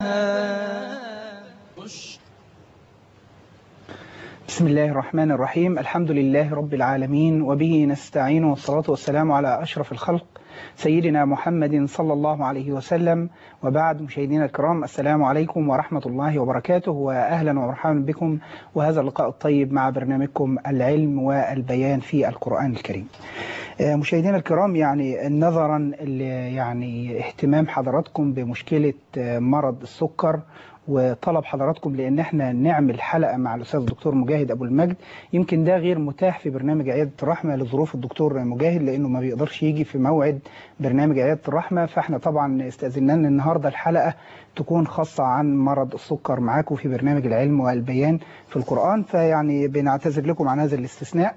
بسم الله الرحمن الرحيم الحمد لله رب العالمين وبه نستعين والصلاة والسلام على أشرف الخلق سيدنا محمد صلى الله عليه وسلم وبعد مشاهدينا الكرام السلام عليكم ورحمة الله وبركاته وأهلا ومرحبا بكم وهذا اللقاء الطيب مع برنامجكم العلم والبيان في القرآن الكريم مشاهدينا الكرام يعني نظرا يعني اهتمام حضراتكم بمشكلة مرض السكر وطلب حضراتكم لان احنا نعمل حلقه مع الاستاذ الدكتور مجاهد ابو المجد يمكن ده غير متاح في برنامج عياده الرحمه لظروف الدكتور مجاهد لانه ما بيقدرش يجي في موعد برنامج عياده الرحمه فاحنا طبعا استاذنا ان النهارده الحلقه تكون خاصه عن مرض السكر معاكم في برنامج العلم والبيان في القران فيعني بنعتذر لكم عن هذا الاستثناء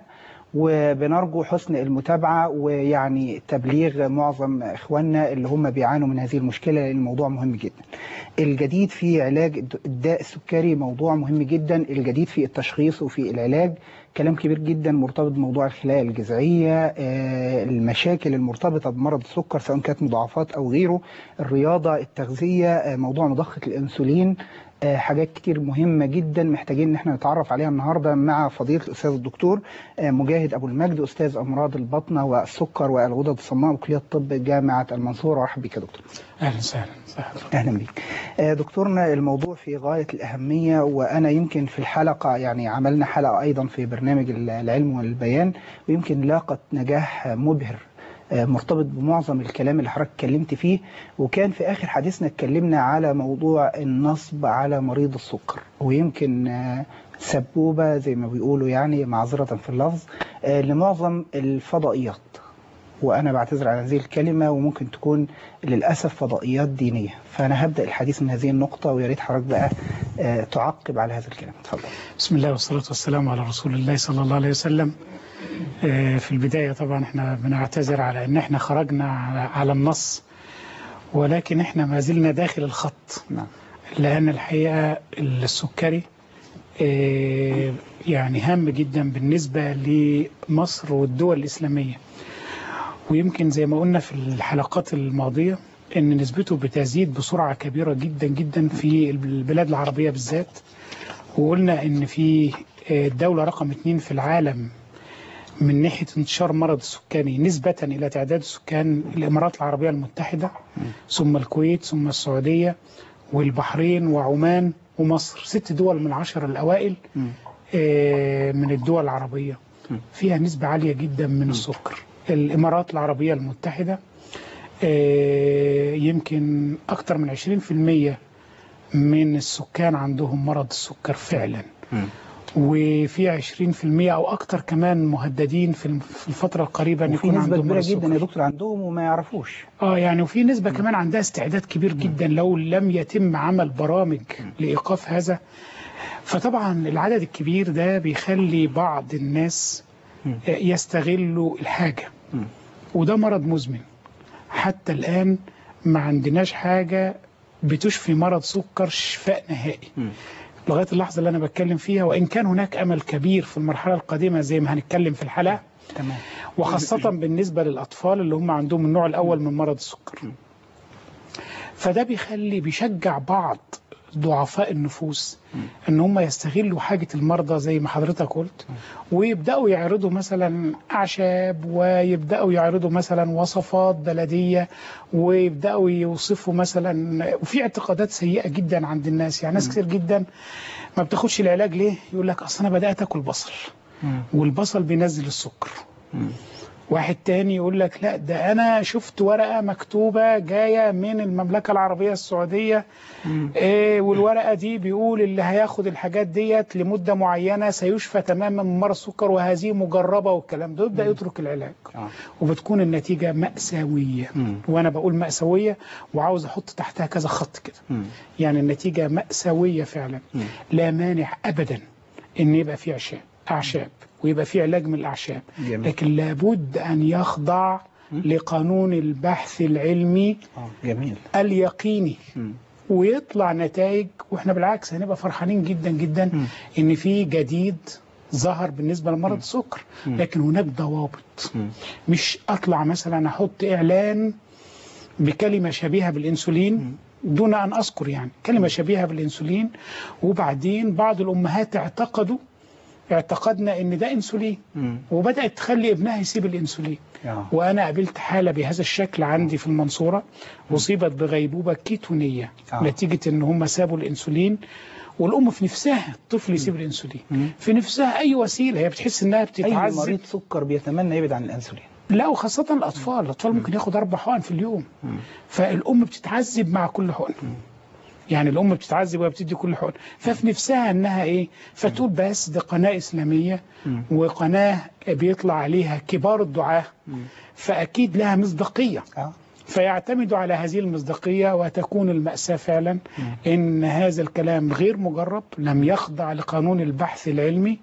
وبنرجو حسن المتابعة ويعني تبليغ معظم إخواننا اللي هم بيعانوا من هذه المشكلة لأن الموضوع مهم جدا الجديد في علاج الداء السكري موضوع مهم جدا الجديد في التشخيص وفي العلاج كلام كبير جدا مرتبط بموضوع الخلايا الجذعية المشاكل المرتبطة بمرض السكر سواء كانت مضاعفات أو غيره الرياضة التغذية موضوع مضخة الأنسولين حاجات كتير مهمة جدا محتاجين ان احنا نتعرف عليها النهاردة مع فضيلة الأستاذ الدكتور مجاهد أبو المجد أستاذ أمراض البطنة والسكر والغدد الصماء وكلية الطب جامعة المنصورة مرحبا بك يا دكتور أهلا وسهلا أهلا بك دكتورنا الموضوع في غاية الأهمية وأنا يمكن في الحلقة يعني عملنا حلقة أيضا في برنامج العلم والبيان ويمكن لاقت نجاح مبهر مرتبط بمعظم الكلام اللي حضرتك اتكلمت فيه وكان في آخر حديثنا اتكلمنا على موضوع النصب على مريض السكر ويمكن سبوبة زي ما بيقولوا يعني معذرة في اللفظ لمعظم الفضائيات وأنا بعتذر على هذه الكلمة وممكن تكون للأسف فضائيات دينية فأنا هبدأ الحديث من هذه النقطة ويا ريت حضرتك بقى تعقب على هذا الكلام اتفضل بسم الله والصلاة والسلام على رسول الله صلى الله عليه وسلم في البداية طبعا احنا بنعتذر على ان احنا خرجنا على النص ولكن احنا ما زلنا داخل الخط نعم. لان الحقيقة السكري يعني هام جدا بالنسبة لمصر والدول الإسلامية ويمكن زي ما قلنا في الحلقات الماضية ان نسبته بتزيد بسرعة كبيرة جدا جدا في البلاد العربية بالذات وقلنا ان في الدولة رقم اثنين في العالم من ناحية انتشار مرض السكاني نسبة إلى تعداد السكان الإمارات العربية المتحدة ثم الكويت ثم السعودية والبحرين وعمان ومصر ست دول من العشر الأوائل من الدول العربية فيها نسبة عالية جدا من السكر الإمارات العربية المتحدة يمكن أكثر من 20% من السكان عندهم مرض السكر فعلا وفي 20% او اكتر كمان مهددين في الفتره القريبه ان يكون عندهم كبيره جدا يا دكتور عندهم وما يعرفوش اه يعني وفي نسبه م. كمان عندها استعداد كبير جدا لو لم يتم عمل برامج لايقاف هذا فطبعا العدد الكبير ده بيخلي بعض الناس يستغلوا الحاجه وده مرض مزمن حتى الان ما عندناش حاجه بتشفي مرض سكر شفاء نهائي لغايه اللحظه اللي انا بتكلم فيها وان كان هناك امل كبير في المرحله القادمه زي ما هنتكلم في الحلقه تمام وخاصه بالنسبه للاطفال اللي هم عندهم النوع الاول من مرض السكر فده بيخلي بيشجع بعض ضعفاء النفوس ان هم يستغلوا حاجه المرضى زي ما حضرتك قلت ويبداوا يعرضوا مثلا اعشاب ويبداوا يعرضوا مثلا وصفات بلديه ويبداوا يوصفوا مثلا وفي اعتقادات سيئه جدا عند الناس يعني ناس كتير جدا ما بتاخدش العلاج ليه يقول لك اصل انا بدات اكل بصل والبصل بينزل السكر واحد تاني يقول لك لا ده انا شفت ورقه مكتوبه جايه من المملكه العربيه السعوديه إيه والورقه دي بيقول اللي هياخد الحاجات ديت لمده معينه سيشفى تماما من مرض السكر وهذه مجربه والكلام ده يبدا يترك العلاج آه. وبتكون النتيجه ماساويه مم. وانا بقول ماساويه وعاوز احط تحتها كذا خط كده مم. يعني النتيجه ماساويه فعلا مم. لا مانع ابدا ان يبقى في اعشاب اعشاب ويبقى في علاج من الاعشاب جميل. لكن لابد ان يخضع لقانون البحث العلمي آه. جميل اليقيني مم. ويطلع نتائج واحنا بالعكس هنبقى فرحانين جدا جدا مم. ان في جديد ظهر بالنسبه لمرض السكر مم. لكن هناك ضوابط مم. مش اطلع مثلا احط اعلان بكلمه شبيهه بالانسولين دون ان اذكر يعني كلمه شبيهه بالانسولين وبعدين بعض الامهات اعتقدوا اعتقدنا ان ده انسولين مم. وبدات تخلي ابنها يسيب الانسولين آه. وانا قابلت حاله بهذا الشكل عندي في المنصوره اصيبت بغيبوبه كيتونيه آه. نتيجه ان هم سابوا الانسولين والام في نفسها الطفل يسيب الانسولين مم. في نفسها اي وسيله هي بتحس انها اي بتتعذب مريض سكر بيتمنى يبعد عن الانسولين لا وخاصة الأطفال الأطفال ممكن ياخد أربع حقن في اليوم فالأم بتتعذب مع كل حقن يعني الأم بتتعذب وهي بتدي كل حقن ففي نفسها إنها إيه فتقول بس دي قناة إسلامية وقناة بيطلع عليها كبار الدعاة فأكيد لها مصداقية اه فيعتمد على هذه المصداقية وتكون المأساة فعلا إن هذا الكلام غير مجرب لم يخضع لقانون البحث العلمي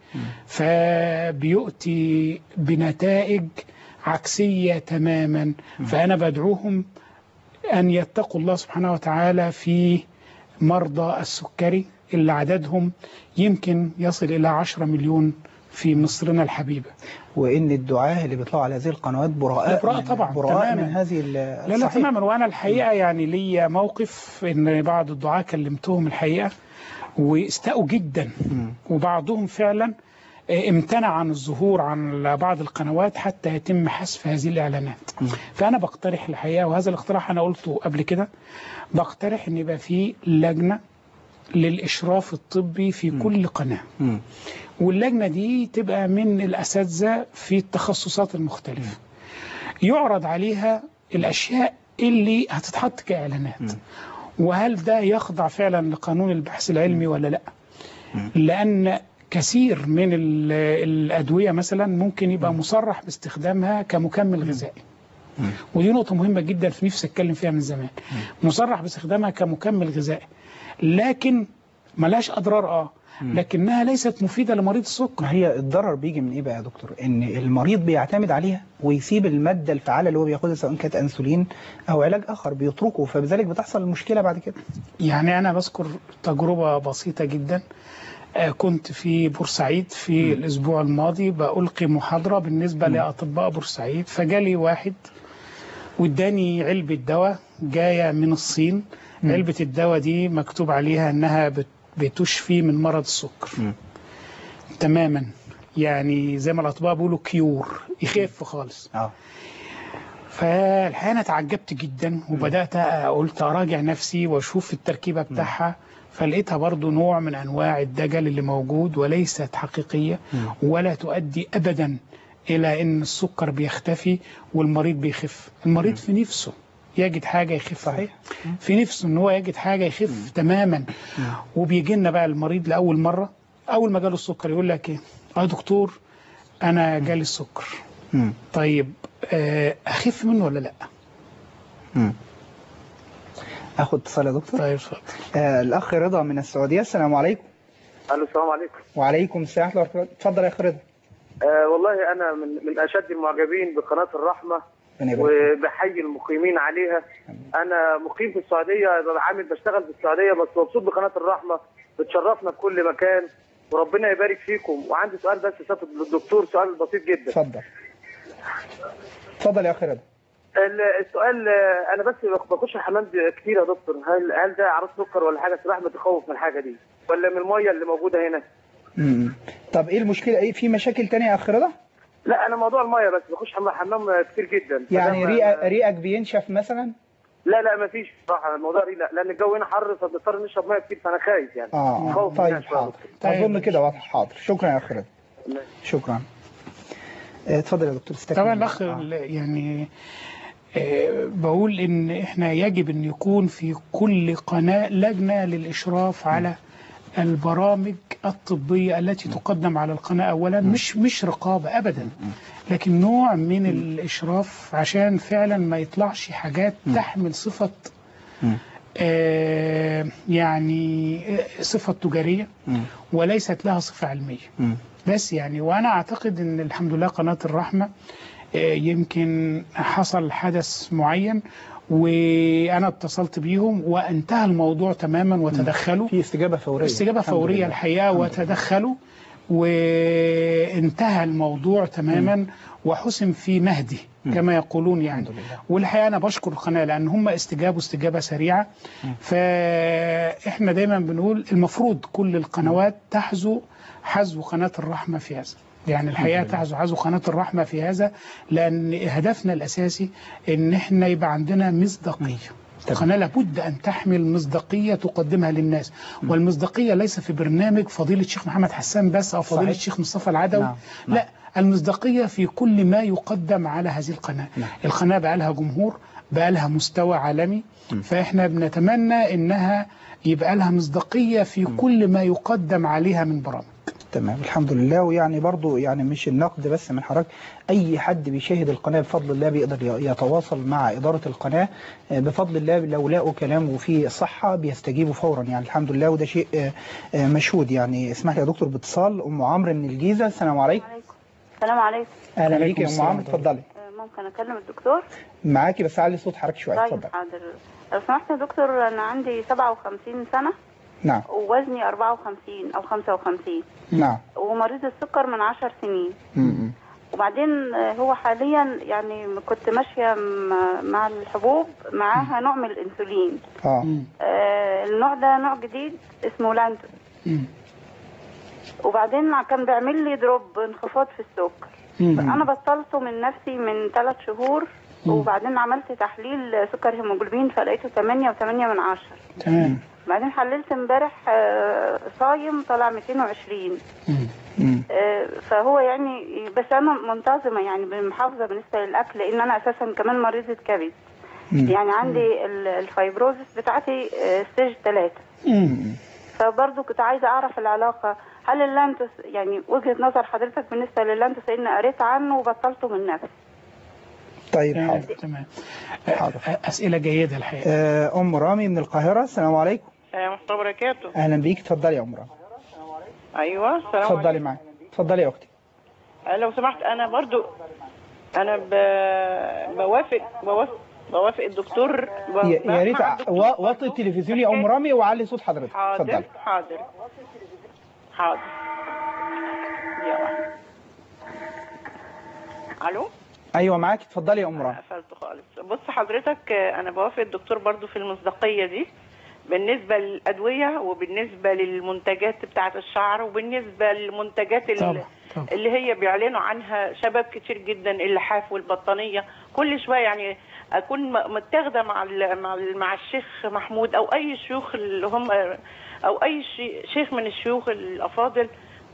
فبيؤتي بنتائج عكسية تماما فأنا بدعوهم أن يتقوا الله سبحانه وتعالى في مرضى السكري اللي عددهم يمكن يصل إلى 10 مليون في مصرنا الحبيبة وان الدعاه اللي بيطلعوا على هذه القنوات براء براء من- طبعا، براء تماماً. من هذه ال- لا لا صحيح. تماما وانا الحقيقه يعني ليا موقف ان بعض الدعاة كلمتهم الحقيقه واستاءوا جدا مم. وبعضهم فعلا آه، امتنع عن الظهور عن بعض القنوات حتى يتم حذف هذه الاعلانات فانا بقترح الحقيقه وهذا الاقتراح انا قلته قبل كده بقترح ان يبقى في لجنه للاشراف الطبي في كل قناه مم. واللجنه دي تبقى من الاساتذه في التخصصات المختلفه يعرض عليها الاشياء اللي هتتحط كاعلانات وهل ده يخضع فعلا لقانون البحث العلمي ولا لا لان كثير من ال- الادويه مثلا ممكن يبقى مصرح باستخدامها كمكمل غذائي ودي نقطة مهمة جدا في نفسي اتكلم فيها من زمان مصرح باستخدامها كمكمل غذائي لكن ملهاش اضرار اه لكنها ليست مفيدة لمريض السكر ما هي الضرر بيجي من ايه بقى يا دكتور ان المريض بيعتمد عليها ويسيب الماده الفعاله اللي هو بياخدها سواء كانت انسولين او علاج اخر بيتركه فبذلك بتحصل المشكله بعد كده يعني أنا بذكر تجربة بسيطة جدا آه، كنت في بورسعيد في الأسبوع الماضي بألقي محاضرة بالنسبة لأطباء بورسعيد فجالي واحد واداني علبة دواء جاية من الصين علبة الدواء دي مكتوب عليها أنها بت- بتشفي من مرض السكر مم. تماما يعني زي ما الأطباء بيقولوا كيور يخف خالص اه فالحقيقه انا تعجبت جدا وبدات قلت اراجع نفسي واشوف التركيبه بتاعها فلقيتها برضو نوع من انواع الدجل اللي موجود وليست حقيقيه ولا تؤدي ابدا الى ان السكر بيختفي والمريض بيخف المريض في نفسه يجد حاجه يخف صحيح. في نفسه ان هو يجد حاجه يخف تماما وبيجي لنا بقى المريض لاول مره اول ما جاله السكر يقول لك ايه اه دكتور انا جالي السكر مم. طيب آه، اخف منه ولا لا مم. اخد اتصال يا دكتور طيب اتفضل آه الاخ رضا من السعوديه السلام عليكم الو السلام عليكم وعليكم السلام ورحمه الله وبركاته. اتفضل يا اخ رضا آه والله انا من من اشد المعجبين بقناه الرحمه ربنا يبارك فيك. وبحيي المقيمين عليها انا مقيم في السعوديه عامل بشتغل في السعوديه بس مبسوط بقناه الرحمه بتشرفنا في كل مكان وربنا يبارك فيكم وعندي سؤال بس يا سيادة الدكتور سؤال بسيط جدا اتفضل اتفضل يا اخ رضا ال- السؤال آه، انا بس بخش الحمام كتير يا دكتور هل هل ده اعراض سكر ولا حاجه الواحد متخوف من الحاجه دي ولا من الميه اللي موجوده هنا مم. طب ايه المشكله ايه في مشاكل تانية يا اخ رضا لا انا موضوع الميه بس بخش حمام حمام كتير جدا يعني فده- ريقك ريقك بينشف مثلا لا لا ما فيش صراحه الموضوع دي لا لان الجو هنا حر فبنضطر نشرب ميه كتير فانا خايف يعني اه خوف طيب منها شوية. حاضر طيب. اظن كده واضح حاضر شكرا يا اخ رضا شكرا آه، اتفضل يا دكتور استكمل طبعا الاخ آه. ال- يعني آه، بقول ان احنا يجب ان يكون في كل قناه لجنه للاشراف على البرامج الطبيه التي تقدم على القناه اولا مش مش رقابه ابدا لكن نوع من الاشراف عشان فعلا ما يطلعش حاجات تحمل صفه مم. آه، يعني آه، صفه تجاريه مم. وليست لها صفه علميه مم. بس يعني وانا اعتقد ان الحمد لله قناه الرحمه آه، يمكن حصل حدث معين وانا اتصلت بيهم وانتهى الموضوع تماما وتدخلوا في استجابه فوريه استجابه الحمد فوريه لله. الحقيقه وتدخلوا وانتهى الموضوع تماما وحسم في مهدي كما يقولون يعني الحمد لله. والحقيقه انا بشكر القناه لان هم استجابوا استجابه سريعه فاحنا دايما بنقول المفروض كل القنوات تحذو حذو قناه الرحمه في هذا يعني الحقيقه تحذو حذو قناه الرحمه في هذا لان هدفنا الاساسي ان احنا يبقى عندنا مصداقيه القناه لابد ان تحمل مصداقيه تقدمها للناس والمصداقيه ليس في برنامج فضيله الشيخ محمد حسان بس او فضيله صحيح. الشيخ مصطفى العدوي نعم، نعم. لا المصداقيه في كل ما يقدم على هذه القناه نعم. القناه بقى لها جمهور بقى لها مستوى عالمي فاحنا بنتمنى انها يبقى لها مصداقيه في كل ما يقدم عليها من برامج تمام الحمد لله ويعني برضو يعني مش النقد بس من حضرتك اي حد بيشاهد القناه بفضل الله بيقدر ي- يتواصل مع اداره القناه آه، بفضل الله لو لقوا كلامه فيه صحه بيستجيبوا فورا يعني الحمد لله وده شيء آه، آه، مشهود يعني اسمح لي يا دكتور باتصال ام عمرو من الجيزه السلام عليكم عليكم السلام عليكم اهلا عليكم بيك يا ام السلام عمرو ورحمة اتفضلي آه، ممكن اكلم الدكتور معاكي بس علي صوت حضرتك شويه طيب اتفضل حاضر لو سمحت يا دكتور انا عندي 57 سنه نعم ووزني 54 او 55 نعم ومريض السكر من 10 سنين م- م. وبعدين آه، هو حاليا يعني كنت ماشيه م- مع الحبوب معاها نوع من الانسولين اه آه، النوع ده نوع جديد اسمه لانتوس مم. وبعدين كان بيعمل لي دروب انخفاض في السكر مم. انا بطلته من نفسي من ثلاث شهور وبعدين عملت تحليل سكر هيموجلوبين فلقيته 8 و8 من عشرة تمام بعدين حللت امبارح آه، صايم طلع 220 مم. م. آه، فهو يعني بس انا منتظمه يعني بالمحافظه بالنسبه للاكل لان انا اساسا كمان مريضه كبد يعني عندي ال- الفايبروزس بتاعتي آه، ستيج 3 مم. فبرضه كنت عايزه اعرف العلاقه هل اللانتوس يعني وجهه نظر حضرتك بالنسبه للانتوس ان قريت عنه وبطلته من نفسي طيب تمام حاضر تمام حاضر. أ- اسئله جيده الحقيقه آه، ام رامي من القاهره السلام عليكم ورحمة الله وبركاته اهلا بيك اتفضلي يا ام رامي أيوة السلام اتفضلي عليكم معايا اتفضلي يا اختي آه، لو سمحت أنا برضو أنا ب... بوافق بوافق بوافق الدكتور ب... يا يا ريت بسمع ع- الدكتور و- وطي برضو. التلفزيون يا ام رامي وعلي صوت حضرتك حاضر اتفضلي حاضر حاضر يا واحد. ألو ايوه معاك اتفضلي يا ام رامي قفلت خالص بص حضرتك آه، أنا بوافق الدكتور برضو في المصداقية دي بالنسبة للأدوية وبالنسبة للمنتجات بتاعة الشعر وبالنسبة للمنتجات ال- طبعا طبعا اللي هي بيعلنوا عنها شباب كتير جدا اللحاف والبطانيه كل شويه يعني اكون م- متاخده مع ال مع ال مع الشيخ محمود او اي شيوخ اللي هم او اي شي- شيخ من الشيوخ الافاضل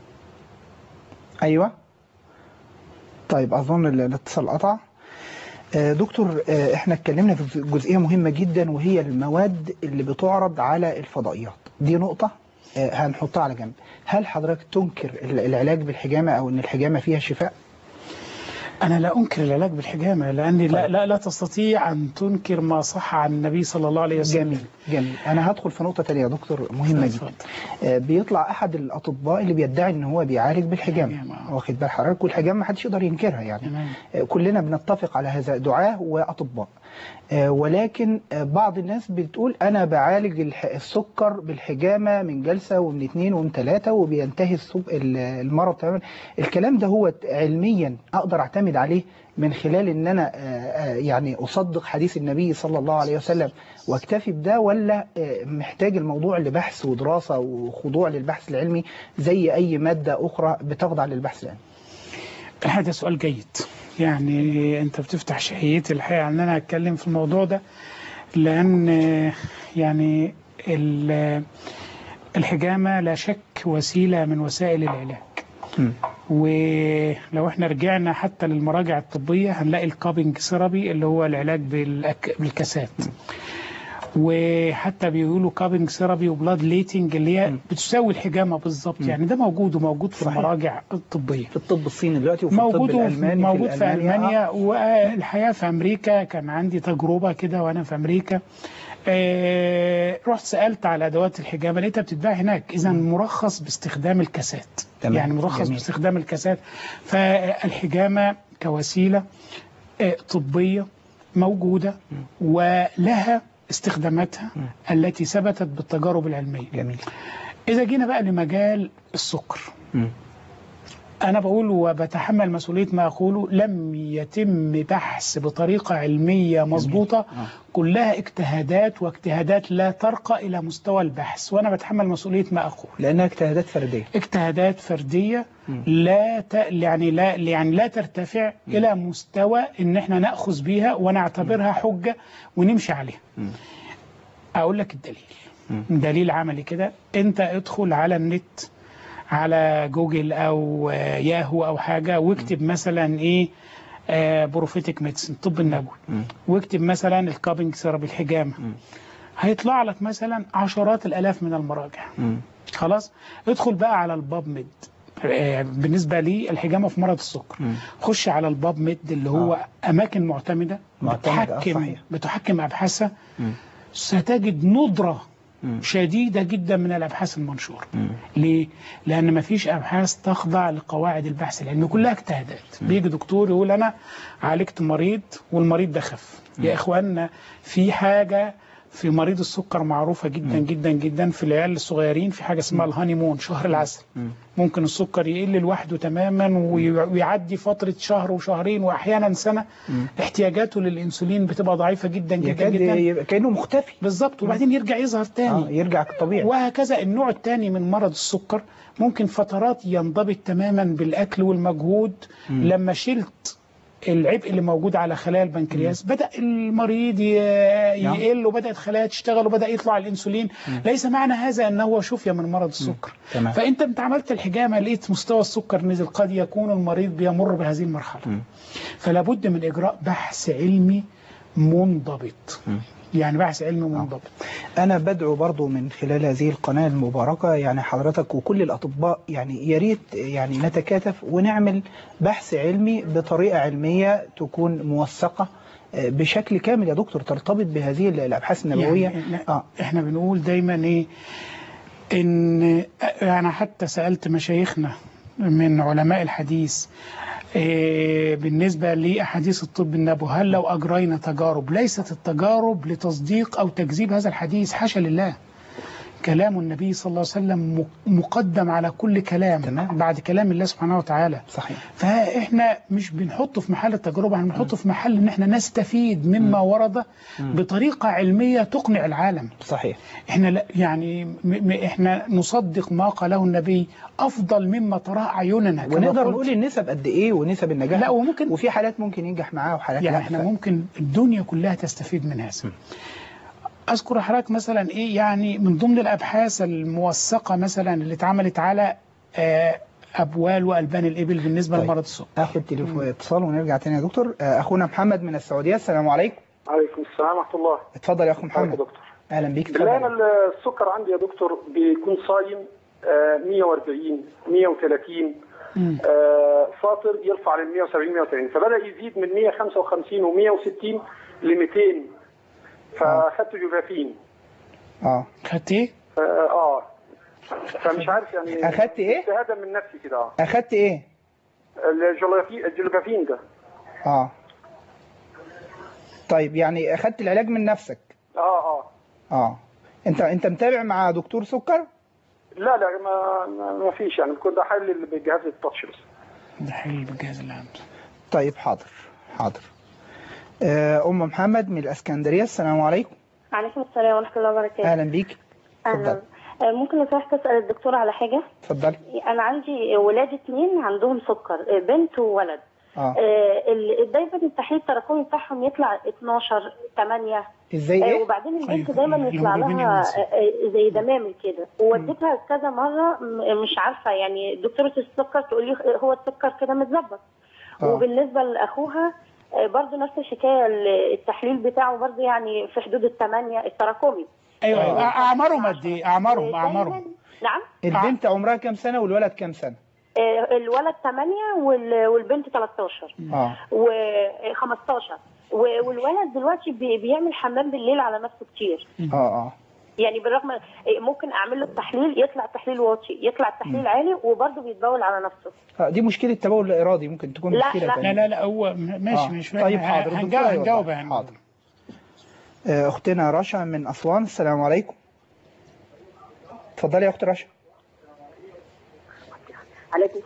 ايوه طيب اظن ال- الاتصال قطع آه، دكتور آه، احنا اتكلمنا في جزئيه مهمه جدا وهي المواد اللي بتعرض على الفضائيات دي نقطه آه، هنحطها على جنب هل حضرتك تنكر ال- العلاج بالحجامه او ان الحجامه فيها شفاء أنا لا أنكر العلاج بالحجامة لأني لا, لا, لا تستطيع أن تنكر ما صح عن النبي صلى الله عليه وسلم جميل جميل انا هدخل في نقطه تانية يا دكتور مهمه اتفضل. جدا آه، بيطلع احد الاطباء اللي بيدعي ان هو بيعالج بالحجامه حجامة. واخد بال حضرتك والحجامه ما حدش يقدر ينكرها يعني تمام. آه، كلنا بنتفق على هذا دعاة واطباء آه، ولكن آه، بعض الناس بتقول انا بعالج الح- السكر بالحجامه من جلسه ومن اثنين ومن ثلاثه وبينتهي السك- ال- المرض تماما الكلام ده هو علميا اقدر اعتمد عليه من خلال ان انا آه، آه، يعني اصدق حديث النبي صلى الله عليه وسلم واكتفي بده ولا آه، محتاج الموضوع لبحث ودراسه وخضوع للبحث العلمي زي اي ماده اخرى بتخضع للبحث العلمي هذا سؤال جيد يعني أنت بتفتح شهيتي الحقيقة أن أنا أتكلم في الموضوع ده لأن آه، يعني ال- الحجامة لا شك وسيلة من وسائل العلاج مم. ولو احنا رجعنا حتى للمراجع الطبية هنلاقي الكابينج ثيرابي اللي هو العلاج بالأك... بالكاسات وحتى بيقولوا كابينج ثيرابي وبلاد ليتنج اللي هي بتساوي الحجامة بالظبط يعني ده موجود وموجود في صحيح. المراجع الطبية في الطب الصيني دلوقتي وفي موجود الطب وفي- الالماني موجود في الألماني. المانيا والحقيقه في امريكا كان عندي تجربه كده وانا في امريكا آه، رحت سالت على ادوات الحجامه لقيتها بتتباع هناك اذا مرخص باستخدام الكاسات تمام. يعني مرخص جميل. باستخدام الكاسات فالحجامه كوسيله آه، طبيه موجوده ولها استخداماتها التي ثبتت بالتجارب العلميه جميل اذا جينا بقى لمجال السكر مم. أنا بقول وبتحمل مسؤولية ما أقوله لم يتم بحث بطريقة علمية مظبوطة كلها اجتهادات واجتهادات لا ترقى إلى مستوى البحث وأنا بتحمل مسؤولية ما أقول لانها اجتهادات فرديه اجتهادات فردية لا ت... يعني لا يعني لا ترتفع إلى مستوى إن احنا نأخذ بيها ونعتبرها حجة ونمشي عليها أقول لك الدليل دليل عملي كده أنت ادخل على النت على جوجل أو آه، ياهو أو حاجة واكتب مثلا إيه بروفيتك ميدسن الطب النبوي واكتب مثلا الكابنج ثيرابي الحجامة هيطلع لك مثلا عشرات الآلاف من المراجع خلاص ادخل بقى على الباب ميد آه، بالنسبة لي الحجامة في مرض السكر خش على الباب ميد اللي هو آه. أماكن معتمدة معتمدة، آه، بتحكم صحيح. بتحكم أبحاثها ستجد ندرة شديدة جدا من الأبحاث المنشورة ليه؟ لأن مفيش أبحاث تخضع لقواعد البحث العلمي كلها اجتهادات بيجي دكتور يقول أنا عالجت مريض والمريض ده خف يا إخواننا في حاجة في مريض السكر معروفة جدا جدا جدا في العيال الصغيرين في حاجة اسمها الهانيمون شهر العسل ممكن السكر يقل لوحده تماما وي- ويعدي فترة شهر وشهرين وأحيانا سنة احتياجاته للإنسولين بتبقى ضعيفة جدا جدا يكاد جدا يبقى كانه مختفي بالظبط وبعدين يرجع يظهر اه تاني يرجع كطبيعي وهكذا النوع الثاني من مرض السكر ممكن فترات ينضبط تماما بالأكل والمجهود لما شلت العبء اللي موجود على خلايا البنكرياس بدأ المريض ي- يقل وبدأت خلايا تشتغل وبدأ يطلع الأنسولين ليس معنى هذا أنه شفي من مرض السكر تمام. فأنت انت عملت الحجامة لقيت مستوى السكر نزل قد يكون المريض بيمر بهذه المرحلة فلا بد من إجراء بحث علمي منضبط يعني بحث علمي منضبط أنا بدعو برضو من خلال هذه القناة المباركة يعني حضرتك وكل الأطباء يعني يا ريت يعني نتكاتف ونعمل بحث علمي بطريقة علمية تكون موثقة آه، بشكل كامل يا دكتور ترتبط بهذه الأبحاث النبوية يعني لا آه. احنا بنقول دايما ايه ان انا حتى سالت مشايخنا من علماء الحديث إيه بالنسبة لأحاديث الطب النبوي هل لو أجرينا تجارب ليست التجارب لتصديق أو تكذيب هذا الحديث حاشا لله كلام النبي صلى الله عليه وسلم مقدم على كل كلام تمام. بعد كلام الله سبحانه وتعالى صحيح فاحنا مش بنحطه في محل التجربه احنا بنحطه في محل ان احنا نستفيد مما ورد بطريقه علميه تقنع العالم صحيح احنا لا يعني م م احنا نصدق ما قاله النبي افضل مما تراه اعيننا كما ونقدر قلت. نقول النسب قد إيه ونسب النجاح لا، وممكن- وفي حالات ممكن ينجح معاها وحالات يعني لا احنا ف- ممكن الدنيا كلها تستفيد من هذا اذكر حضرتك مثلا ايه يعني من ضمن الابحاث الموثقه مثلا اللي اتعملت على آه، ابوال والبان الابل بالنسبه طيب. لمرض السكر اخد تليفون اتصال ونرجع تاني يا دكتور آه، اخونا محمد من السعوديه السلام عليكم عليكم السلام ورحمه الله اتفضل يا اخو ازيك يا محمد دكتور اهلا بيك بالله انا اتفضل السكر عندي يا دكتور بيكون صايم آه، 140 130 مم. آه، فاطر يرفع لل 170 180 فبدا يزيد من 155 و160 ل 200 فاخدت جوفافين اه خدت ايه؟ اه آه. فمش عارف يعني أخدت إيه؟ اجتهادا من نفسي كده اه اخدت ايه الجلوفي- الجلوفافين ده اه طيب يعني اخدت العلاج من نفسك اه اه اه انت انت متابع مع دكتور سكر لا لا ما ما- ما فيش يعني كنت احلل بجهاز التاتش بس ده حل بالجهاز اللي عنده طيب حاضر حاضر آه، ام محمد من الاسكندريه السلام عليكم عليكم السلام ورحمة الله وبركاته اهلا بيك أهلا اتفضل آه، ممكن نصيحة تسأل الدكتور على حاجة اتفضل أنا عندي ولاد اتنين عندهم سكر آه، بنت وولد اه آه، ال- دايما التحليل التراكمي بتاعهم يطلع 12 8 ازاي آه، ايه وبعدين البنت أيوة، دايما يطلع الهيموجلوبين لها ينزل. آه، آه، زي دمامل كده ووديتها كذا مرة م- مش عارفة يعني دكتورة السكر تقول لي هو السكر كده متظبط آه. وبالنسبة لأخوها آه، برضه نفس الحكاية ال- التحليل بتاعه برضه يعني في حدود الثمانية التراكمي ايوه ايوه آه. اعمارهم قد ايه؟ اعمارهم ودايماً- اعمارهم نعم البنت عمرها كام سنه والولد كام سنه آه، الولد 8 وال- والبنت 13 اه و15 والولد دلوقتي بي- بيعمل حمام بالليل على نفسه كتير اه اه يعني بالرغم آه، ممكن اعمل له التحليل يطلع التحليل واطي يطلع التحليل عالي وبرضه بيتبول على نفسه آه، دي مشكله تبول لا ارادي ممكن تكون لا، مشكله لا. تانية. لا لا لا هو م- ماشي آه. مش طيب حاضر هنجاوب الدكتور هيوضح. هنجاوب يعني حاضر آه، اختنا رشا من اسوان السلام عليكم اتفضلي يا اخت رشا عليكم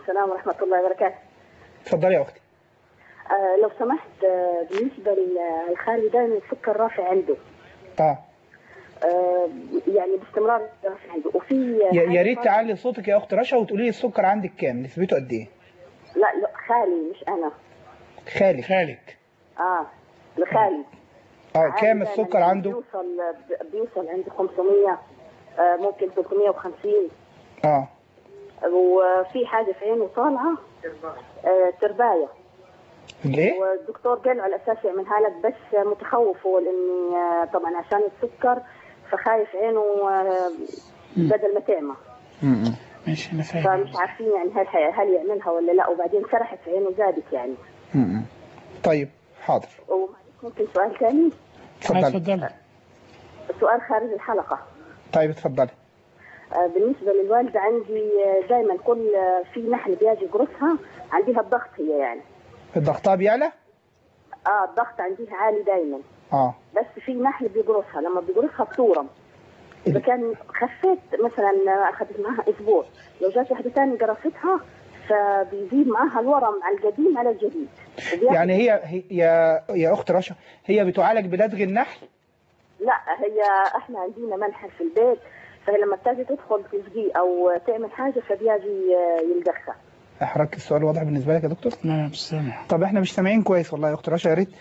السلام ورحمة الله وبركاته اتفضلي يا اختي آه لو سمحت آه بالنسبة للخالي دائما السكر رافع عنده اه آه يعني باستمرار رافع عنده وفي يا يا ريت تعلي صوتك يا اخت رشا وتقولي لي السكر عندك كام نسبته قد ايه لا لا خالي مش أنا خالي خالك اه الخالي اه كام عادي السكر دايماً عنده بيوصل بيوصل عند 500 آه ممكن 350 اه وفي حاجة في عينه طالعة آه ترباية ليه والدكتور قال على اساس يعملها لك بس متخوف هو لاني آه، طبعا عشان السكر فخايف عينه آه، بدل ما تعمى م-م. ماشي انا فاهم فمش عارفين يعني هل هل يعملها ولا لا وبعدين سرحت في عينه زادت يعني م-م. طيب حاضر ومعلش ممكن سؤال ثاني اتفضلي اتفضل سؤال خارج الحلقه طيب اتفضلي آه، بالنسبه للوالده عندي دائما كل آه، في نحل بيجي يقرصها عندها الضغط هي يعني الضغطها بيعلى اه الضغط عندها عالي دائما اه بس في نحل بيقرصها لما بيقرصها بتورم اذا كان خفيت مثلا اخذت معاها اسبوع لو جات واحده ثانيه قرصتها فبيزيد معاها الورم على القديم على الجديد وبياخد- يعني هي, هي يا يا اخت رشا هي بتعالج بلدغ النحل لا هي احنا عندنا منحل في البيت فهي لما تجي تدخل تسقي او تعمل حاجه فبيجي يلدخها حضرتك السؤال واضح بالنسبه لك يا دكتور لا لا مش سامع طب احنا مش سامعين كويس والله يا اخت رشا يا ريت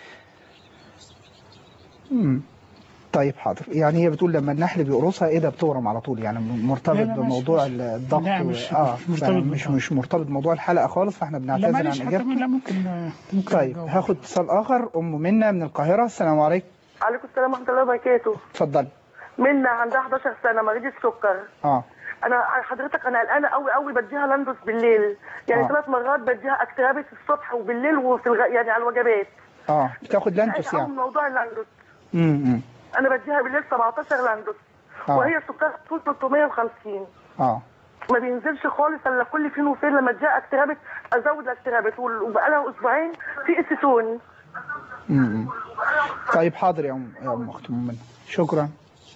مم. طيب حاضر يعني هي بتقول لما النحل بيقرصها ايه ده بتورم على طول يعني مرتبط لا، لا، مش- بموضوع مش- الضغط لا، و- مش- اه مش مرتبط فمش مش بالضغط. مش مرتبط بموضوع الحلقه خالص فاحنا لا بنعتذر معلش عن حتى اجابته لا ممكن ممكن طيب أجاوب. هاخد اتصال اخر ام منى من القاهره السلام عليكم عليكم السلام ورحمه الله وبركاته اتفضلي منى عندها 11 سنه مريضه سكر اه انا حضرتك انا قلقانه قوي قوي بديها لاندوس بالليل يعني آه. ثلاث مرات بديها اكترابس الصبح وبالليل وفي الغ... يعني على الوجبات اه بتاخد لانتوس قلقانة يعني من موضوع اللاندوس امم انا بديها بالليل 17 لاندوس آه. وهي سكرها طول 350 اه ما بينزلش خالص الا كل فين وفين لما اديها اكترابس ازود الاكترابس وال- وبقالها اسبوعين في اسيتون امم طيب حاضر يا ام يا ام اخت ام منى شكرا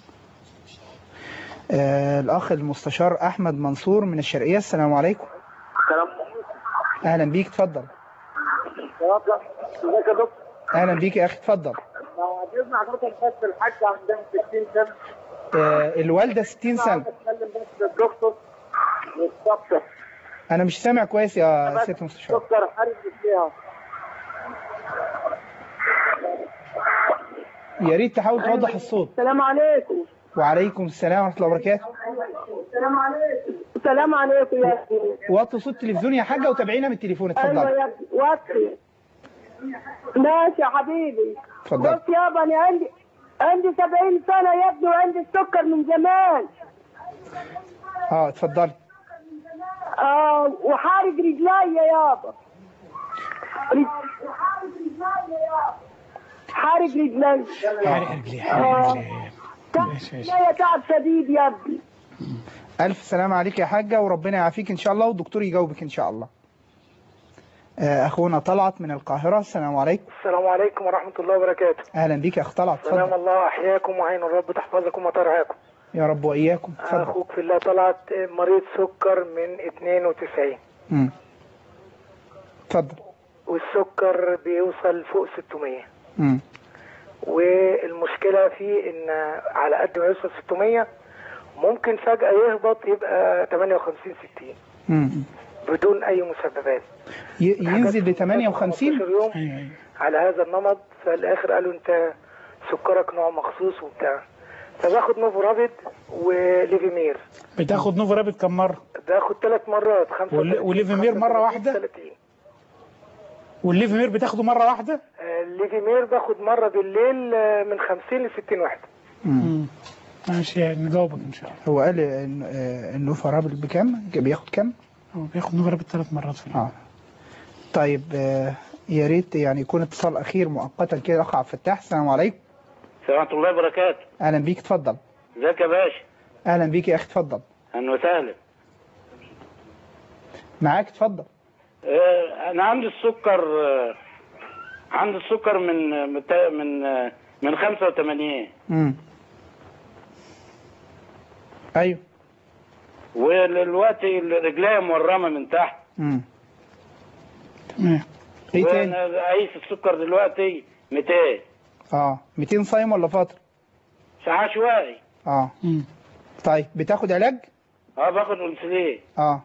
آه الاخ المستشار احمد منصور من الشرقيه السلام عليكم السلام اهلا بيك اتفضل ازيك يا دكتور؟ اهلا بيك يا اخي اتفضل بعد اذن حضرتك بس الحاج عندها 60 سنه آه الوالده 60 سنه اتكلم بس الدكتور والسكر انا مش سامع كويس يا سياده المستشار السكر حارس فيها يا ريت تحاول توضح الصوت السلام عليكم وعليكم السلام ورحمه الله وبركاته السلام عليكم السلام عليكم يا ابني وطي صوت التلفزيون يا حاجه وتابعينا من التليفون ايوه اتفضل يا ابني وطي ماشي يا حبيبي اتفضل بص يابا انا عندي عندي 70 سنه يا ابني وعندي السكر من زمان اه اتفضل اه وحارق رجلي يابا رج- حارق رجلي حارق رجلي حارق رجلي تعب ماشي، ماشي. رجلي تعب شديد يا ابني الف سلام عليك يا حاجه وربنا يعافيك ان شاء الله والدكتور يجاوبك ان شاء الله آه اخونا طلعت من القاهره السلام عليكم السلام عليكم ورحمه الله وبركاته اهلا بيك يا اخ طلعت سلام اتفضل الله احياكم وعين الرب تحفظكم وترعاكم يا رب واياكم اتفضل اخوك في الله طلعت مريض سكر من 92 مم. اتفضل والسكر بيوصل فوق 600 مم. والمشكله فيه ان على قد ما يوصل 600 ممكن فجاه يهبط يبقى 58 60 مم. بدون اي مسببات ي- ينزل ل 58 15 يوم ايوه ايوه على هذا النمط في الاخر قالوا انت سكرك نوع مخصوص وبتاع فباخد نوفورابيد وليفيمير بتاخد نوفو رابط كم مره باخد ثلاث مرات خمسة وال- وليفيمير مرة واحدة؟ 30 والليفيمير بتاخده مره واحده آه، الليفيمير باخد مرة بالليل آه، من 50 ل 60 واحدة مم. ماشي يعني نجاوبك ان شاء الله هو قال ان آه، انه فرابل بكام بياخد كام هو بياخد نوفو رابط ثلاث مرات في اليوم اه طيب آه، يا ريت يعني يكون اتصال اخير مؤقتا كده اخ عبد الفتاح السلام عليكم ورحمة الله وبركاته اهلا بيك اتفضل ازيك يا باشا اهلا بيك يا اخي اتفضل اهلا وسهلا معاك اتفضل آه، انا عندي السكر آه، عندي السكر من من تا- من آه، من 85 امم ايوه ودلوقتي رجليا مورمه من تحت مم. تمام ايه تاني وانا قايس السكر دلوقتي 200 اه 200 صايم ولا فاطر عشوائي اه مم. طيب بتاخد علاج اه باخد انسولين اه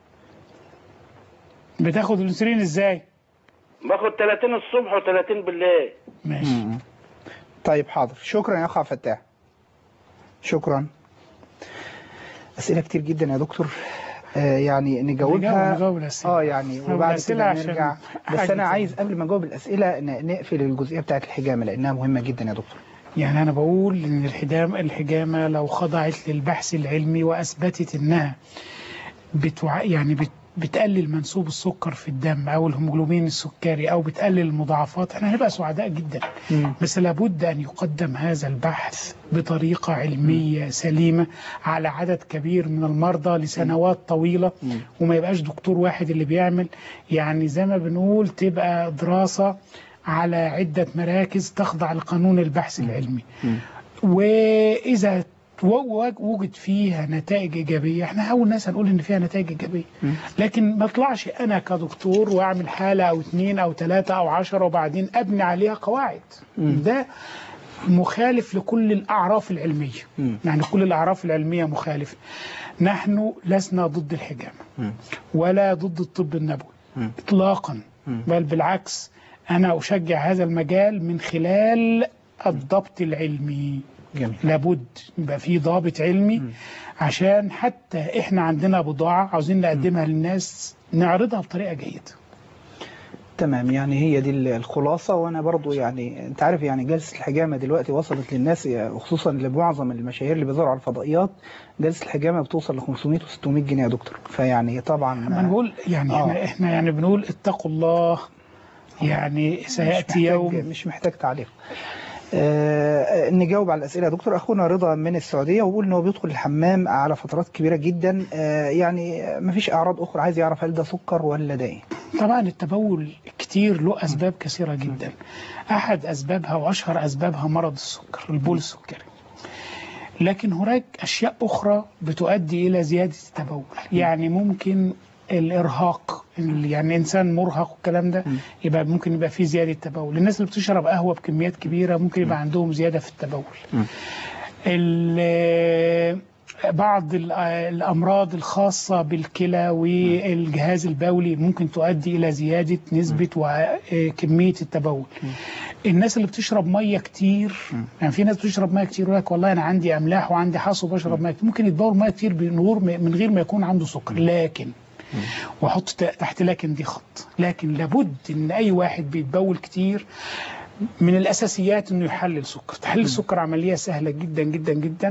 بتاخد الانسولين ازاي باخد 30 الصبح و30 بالليل ماشي مم. طيب حاضر شكرا يا اخ عبد الفتاح شكرا اسئله كتير جدا يا دكتور آه يعني نجاوبها نجاوب الأسئلة. اه يعني نجاوب وبعد الأسئلة كده عشان نرجع بس حاجة انا كده. عايز قبل ما نجاوب الاسئله ن- نقفل الجزئيه بتاعت الحجامه لانها مهمه جدا يا دكتور يعني أنا بقول إن الحجام الحجامة لو خضعت للبحث العلمي وأثبتت إنها بتوع يعني بت بتقلل منسوب السكر في الدم أو الهيموجلوبين السكري أو بتقلل المضاعفات احنا هنبقى سعداء جدا مم. بس لابد أن يقدم هذا البحث بطريقة علمية سليمة على عدد كبير من المرضى لسنوات طويلة مم. وما يبقاش دكتور واحد اللي بيعمل يعني زي ما بنقول تبقى دراسة على عدة مراكز تخضع لقانون البحث العلمي مم. وإذا و- و- وجد فيها نتائج إيجابية احنا أول ناس هنقول إن فيها نتائج إيجابية مم. لكن ما اطلعش أنا كدكتور وأعمل حالة أو اتنين أو تلاتة أو عشرة وبعدين أبني عليها قواعد مم. ده مخالف لكل الأعراف العلمية مم. يعني كل الأعراف العلمية مخالفة نحن لسنا ضد الحجامة مم. ولا ضد الطب النبوي مم. إطلاقا مم. بل بالعكس أنا أشجع هذا المجال من خلال الضبط العلمي جميل لابد يبقى في ضابط علمي عشان حتى احنا عندنا بضاعة عاوزين نقدمها للناس نعرضها بطريقة جيدة تمام يعني هي دي الخلاصة وأنا برضو يعني أنت عارف يعني جلسة الحجامة دلوقتي وصلت للناس وخصوصا لمعظم المشاهير اللي بيظهروا على الفضائيات جلسة الحجامة بتوصل ل 500 و 600 جنيه يا دكتور فيعني طبعا ما نقول يعني آه. احنا, احنا يعني بنقول اتقوا الله يعني مش سيأتي محتاج يوم مش محتاج تعليق آه نجاوب على الأسئلة يا دكتور أخونا رضا من السعودية وبيقول إن هو بيدخل الحمام على فترات كبيرة جدا آه يعني مفيش أعراض أخرى عايز يعرف هل ده سكر ولا ده إيه؟ طبعا التبول كتير له أسباب كثيرة جدا أحد أسبابها وأشهر أسبابها مرض السكر البول السكري لكن هناك أشياء أخرى بتؤدي إلى زيادة التبول يعني ممكن الإرهاق اللي يعني إنسان مرهق والكلام ده يبقى ممكن يبقى فيه زيادة تبول الناس اللي بتشرب قهوة بكميات كبيرة ممكن يبقى عندهم زيادة في التبول ال- بعض ال- الأمراض الخاصة بالكلى والجهاز البولي ممكن تؤدي إلى زيادة نسبة وكمية التبول الناس اللي بتشرب مية كتير يعني في ناس بتشرب مية كتير يقول لك والله أنا عندي أملاح وعندي حصو بشرب مية كتير. ممكن يتبول مية كتير من غير من غير ما يكون عنده سكر لكن واحط ت- تحت لكن دي خط لكن لابد ان اي واحد بيتبول كتير من الاساسيات انه يحلل سكر تحليل السكر عمليه سهله جدا جدا جدا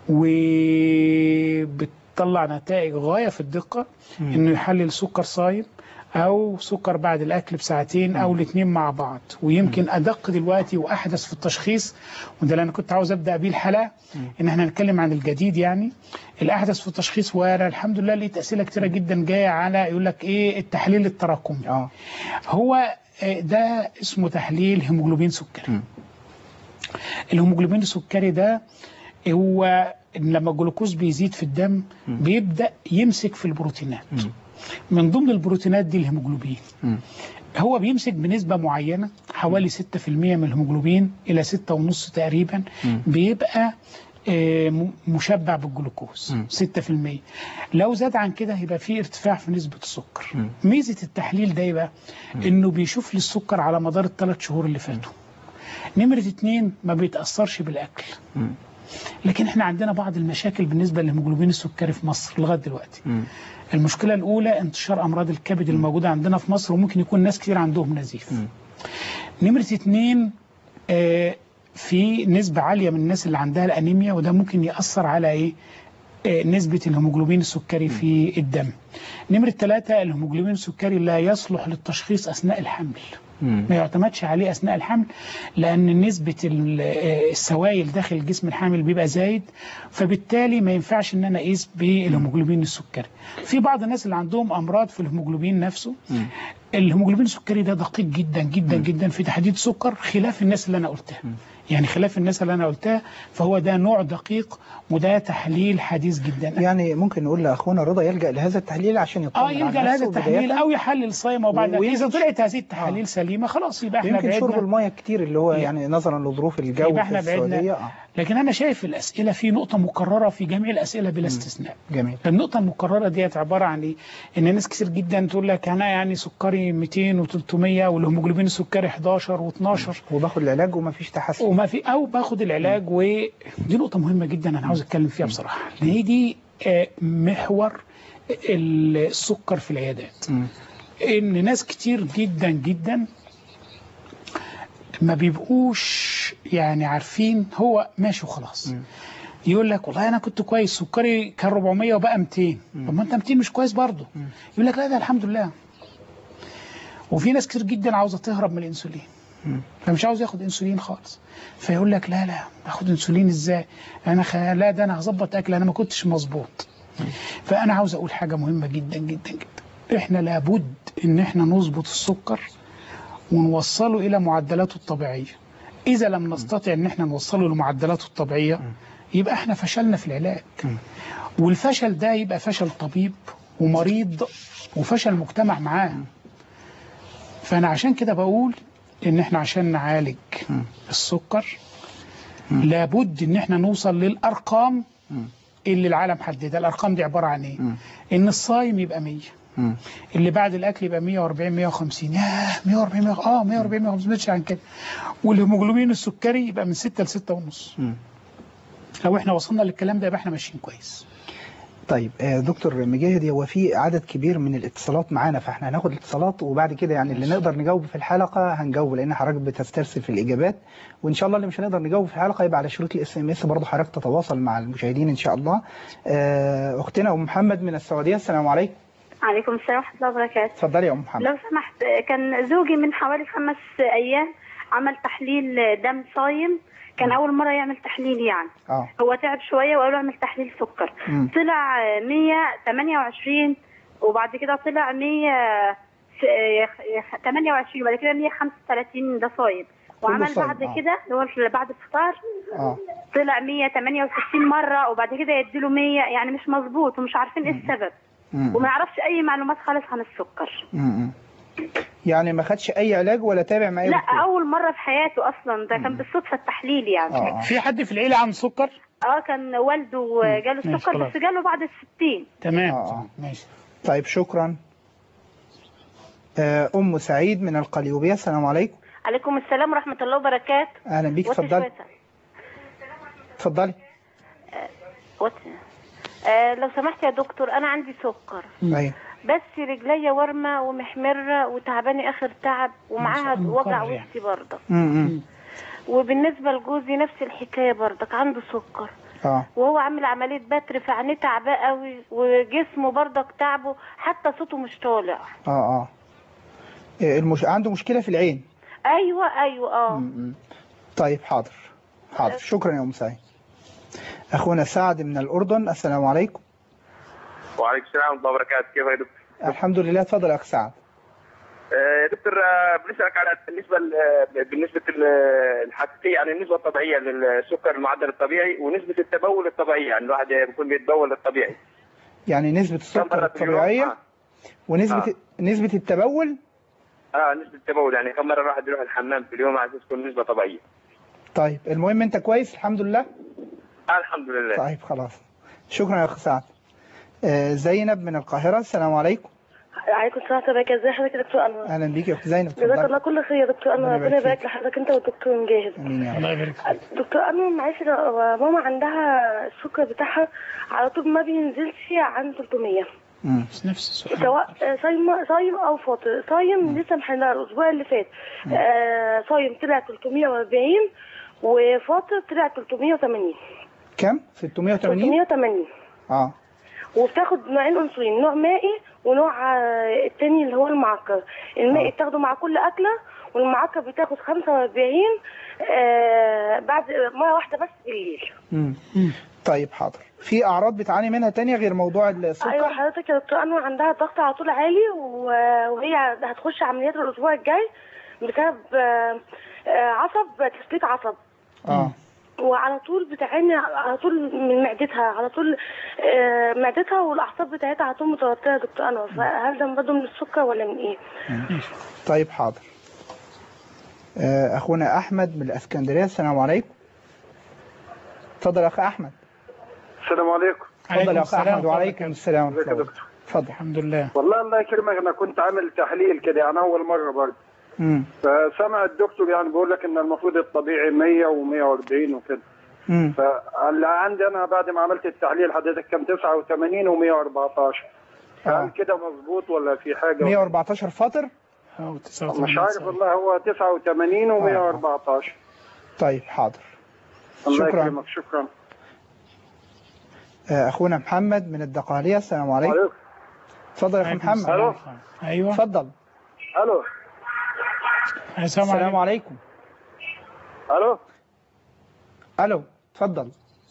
وبتطلع نتائج غايه في الدقه انه يحلل سكر صايم او سكر بعد الاكل بساعتين او الاثنين مع بعض ويمكن ادق دلوقتي واحدث في التشخيص وده اللي انا كنت عاوز ابدا بيه الحلقه ان احنا هنتكلم عن الجديد يعني الاحدث في التشخيص وانا الحمد لله لقيت اسئله كتيره جدا جايه على يقول لك ايه التحليل التراكمي اه هو آه، ده اسمه تحليل هيموجلوبين سكري الهيموجلوبين السكري ده هو لما الجلوكوز بيزيد في الدم بيبدا يمسك في البروتينات من ضمن البروتينات دي الهيموجلوبين هو بيمسك بنسبة معينة حوالي 6% من الهيموجلوبين إلى 6.5 تقريبا بيبقى آه، م- مشبع بالجلوكوز 6% لو زاد عن كده يبقى في ارتفاع في نسبة السكر ميزة التحليل ده يبقى انه بيشوف لي السكر على مدار الثلاث شهور اللي فاتوا نمرة اتنين ما بيتأثرش بالأكل لكن احنا عندنا بعض المشاكل بالنسبة للهيموجلوبين السكري في مصر لغاية دلوقتي المشكلة الأولى انتشار أمراض الكبد الموجودة عندنا في مصر وممكن يكون ناس كتير عندهم نزيف نمرة اتنين آه، في نسبة عالية من الناس اللي عندها الأنيميا وده ممكن يأثر على إيه آه، نسبة الهيموجلوبين السكري في الدم نمرة ثلاثة الهيموجلوبين السكري لا يصلح للتشخيص أثناء الحمل ما يعتمدش عليه أثناء الحمل لأن نسبة ال- آه، السوائل داخل جسم الحامل بيبقى زايد فبالتالي ما ينفعش إن أنا أقيس بالهيموجلوبين السكري في بعض الناس اللي عندهم أمراض في الهيموجلوبين نفسه الهيموجلوبين السكري ده دقيق جدا جدا جدا في تحديد سكر خلاف الناس اللي انا قلتها يعني خلاف الناس اللي انا قلتها فهو ده نوع دقيق وده تحليل حديث جدا يعني ممكن نقول لاخونا رضا يلجا لهذا التحليل عشان يطمن اه على يلجا نفسه لهذا التحليل بداية. او يحلل صايمه وبعد ويمكن اذا ش- طلعت هذه التحاليل سليمه خلاص يبقى احنا يمكن شرب بعدنا الميه كتير اللي هو يعني نظرا لظروف الجو يبقى في احنا السعوديه بعدنا اه لكن انا شايف الاسئله في نقطه مكرره في جميع الاسئله بلا استثناء جميل النقطة المكررة ديت عبارة عن ايه؟ ان ناس كتير جدا تقول لك انا يعني سكري 200 و300 والهيموجلوبين السكري 11 و12 وباخد العلاج وما فيش تحسن وما في او باخد العلاج ودي نقطة مهمة جدا انا عاوز اتكلم فيها بصراحة هي دي آه، محور السكر في العيادات مم. ان ناس كتير جدا جدا ما بيبقوش يعني عارفين هو ماشي وخلاص يقول لك والله انا كنت كويس سكري كان 400 وبقى 200 طب ما انت 200 مش كويس برضه يقول لك لا ده الحمد لله وفي ناس كتير جدا عاوزه تهرب من الانسولين فمش عاوز ياخد انسولين خالص فيقول لك لا لا اخد انسولين ازاي انا خ... لا ده انا هظبط اكل انا ما كنتش مظبوط فانا عاوز اقول حاجه مهمه جدا جدا جدا احنا لابد ان احنا نظبط السكر ونوصله الى معدلاته الطبيعيه اذا لم نستطع ان احنا نوصله لمعدلاته الطبيعيه يبقى احنا فشلنا في العلاج والفشل ده يبقى فشل طبيب ومريض وفشل مجتمع معاه فانا عشان كده بقول ان احنا عشان نعالج السكر لابد ان احنا نوصل للارقام اللي العالم حددها الارقام دي عباره عن ايه ان الصايم يبقى 100 مم. اللي بعد الاكل يبقى 140 150 ياه 140 100 اه 140 150 مش عن كده والهيموجلوبين السكري يبقى من 6 ل 6 ونص مم. لو احنا وصلنا للكلام ده يبقى احنا ماشيين كويس طيب آه، دكتور مجاهد هو في عدد كبير من الاتصالات معانا فاحنا هناخد الاتصالات وبعد كده يعني اللي نقدر نجاوب في الحلقه هنجاوب لان حضرتك بتسترسل في الاجابات وان شاء الله اللي مش هنقدر نجاوب في الحلقه يبقى على شروط الاس ام اس برضه حضرتك تتواصل مع المشاهدين ان شاء الله آه، اختنا ام محمد من السعوديه السلام عليكم عليكم السلام ورحمة الله وبركاته اتفضلي يا ام محمد لو سمحت كان زوجي من حوالي خمس أيام عمل تحليل دم صايم كان أول مرة يعمل تحليل يعني اه هو تعب شوية وقالوا اعمل تحليل سكر مم. طلع 128 وبعد كده طلع 128 وبعد كده 135 ده صايم وعمل صايم، بعد آه. كده اللي هو في- بعد الفطار اه طلع 168 مرة وبعد كده يديله 100 يعني مش مظبوط ومش عارفين ايه السبب مم. وما يعرفش أي معلومات خالص عن السكر مم. يعني ما خدش اي علاج ولا تابع مع اي لا دكتور؟ اول مره في حياته اصلا ده كان بالصدفه التحليل يعني اه في حد في العيله عنده سكر اه كان والده جاله ماشي، السكر خلاص. بس جاله بعد الستين تمام آه. ماشي طيب شكرا آه، ام سعيد من القليوبيه السلام عليكم عليكم السلام ورحمة الله وبركاته اهلا بيك وطي اتفضلي شوية. اتفضلي وطي. آه لو سمحت يا دكتور أنا عندي سكر ايوه بس رجليا ورمة ومحمرة وتعباني آخر تعب ومعاها مسألة وجع مقرر يعني. وسطي برضك امم وبالنسبة لجوزي نفس الحكاية برضك عنده سكر اه وهو عامل عملية بتر فعينيه تعباه قوي وجسمه برضك تعبه حتى صوته مش طالع اه اه إيه، المش... عنده مشكله في العين ايوه ايوه اه م-م. طيب حاضر حاضر شكرا يا ام سعيد اخونا سعد من الاردن السلام عليكم وعليكم السلام ورحمه الله وبركاته كيف يا دكتور؟ الحمد لله اتفضل يا اخ سعد آه، دكتور آه، بنسالك على بالنسبه ل- بالنسبه ل- الحقيقيه يعني النسبه الطبيعيه للسكر المعدل الطبيعي ونسبه التبول الطبيعي يعني الواحد بيكون بيتبول الطبيعي يعني نسبة كم السكر مرة في اليوم؟ الطبيعية آه. ونسبة آه. نسبة التبول اه نسبه التبول يعني كم مره الواحد يروح الحمام في اليوم على اساس تكون نسبه طبيعيه طيب المهم انت كويس الحمد لله آه الحمد لله طيب خلاص شكرا يا اخ سعد آه، زينب من القاهرة السلام عليكم عليكم السلام ورحمة الله وبركاته ازي حضرتك يا دكتور انور اهلا بيك يا اخت زينب جزاك اتفضلي الله كل خير يا دكتور انور ربنا ربنا يبارك يبارك لحضرتك انت والدكتور مجاهد امين يا رب الله يبارك فيك دكتور انور معلش لو ماما عندها السكر بتاعها على طول ما بينزلش عن 300 مم. بس نفس السؤال سواء صايم صايم او فاطر صايم لسه محلها الاسبوع اللي فات آه، صايم طلع 340 وفاطر طلع 380 كم 680 380 اه وبتاخد نوعين انسولين نوع مائي ونوع آه، التاني اللي هو المعكر المائي بتاخده مع كل اكله والمعكر بتاخد 45 آه بعد مره واحده بس بالليل مم. طيب حاضر في اعراض بتعاني منها تانية غير موضوع السكر ايوه حضرتك يا دكتور انور عندها ضغط على طول عالي و- وهي هتخش عمليات الاسبوع الجاي بسبب آه، آه، عصب تثبيت عصب اه وعلى طول بتعاني على طول من معدتها على طول آه، معدتها والاعصاب بتاعتها على طول متوتره يا دكتور انور فهل ده برضه من السكر ولا من ايه؟ طيب حاضر آه، اخونا احمد من الاسكندريه السلام عليكم اتفضل يا اخ احمد السلام عليكم اتفضل يا اخ احمد وعليكم السلام ورحمه الله اتفضل الحمد لله والله الله يكرمك انا كنت عامل تحليل كده يعني اول مره برضه امم فسمع الدكتور يعني بيقول لك ان المفروض الطبيعي 100 و140 وكده امم فاللي عندي انا بعد ما عملت التحليل حضرتك كان 89 و114 هل كده مظبوط ولا في حاجه 114 فاطر مش عارف والله هو 89 و114 طيب حاضر الله شكرا. يكرمك شكرا آه، اخونا محمد من الدقهليه السلام عليكم عليكم. اتفضل يا اخو عليكم محمد السلام. الو ايوه اتفضل الو السلام عليكم الو الو اتفضل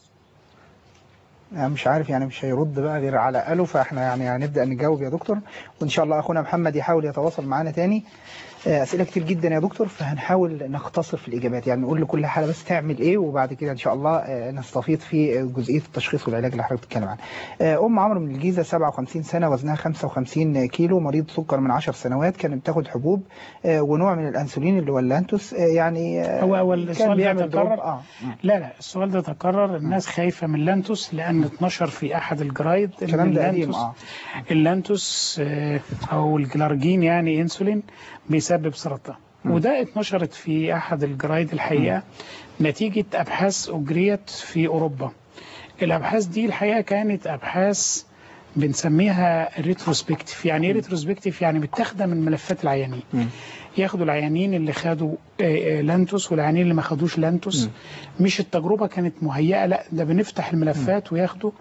أنا مش عارف يعني مش هيرد بقى غير على الو فاحنا يعني هنبدا نجاوب يا دكتور وان شاء الله اخونا محمد يحاول يتواصل معانا تاني آه، اسئله كتير جدا يا دكتور فهنحاول نختصر في الاجابات يعني نقول لكل حاله بس تعمل ايه وبعد كده ان شاء الله آه، نستفيض في جزئيه التشخيص والعلاج اللي حضرتك بتتكلم عنها. آه، ام عمرو من الجيزه 57 سنه وزنها 55 كيلو مريض سكر من 10 سنوات كانت بتاخد حبوب آه، ونوع من الانسولين اللي هو اللانتوس آه، يعني آه، هو هو كان السؤال ده بيعمل دروب تكرر اه لا لا السؤال ده تكرر الناس خايفة من لانتوس لأن اتنشر في أحد الجرايد إن الكلام ده قديم اللانتوس- اه اللانتوس آه، أو الجلارجين يعني إنسولين بيسبب سرطان وده اتنشرت في أحد الجرايد الحقيقة نتيجة أبحاث أجريت في أوروبا الأبحاث دي الحقيقة كانت أبحاث بنسميها ريتروسبكتيف يعني ايه ريتروسبكتيف يعني متاخده من ملفات العيانين ياخدوا العيانين اللي خدوا آه، آه، لانتوس والعيانين اللي ما خدوش لانتوس مش التجربه كانت مهيئه لا ده بنفتح الملفات وياخدوا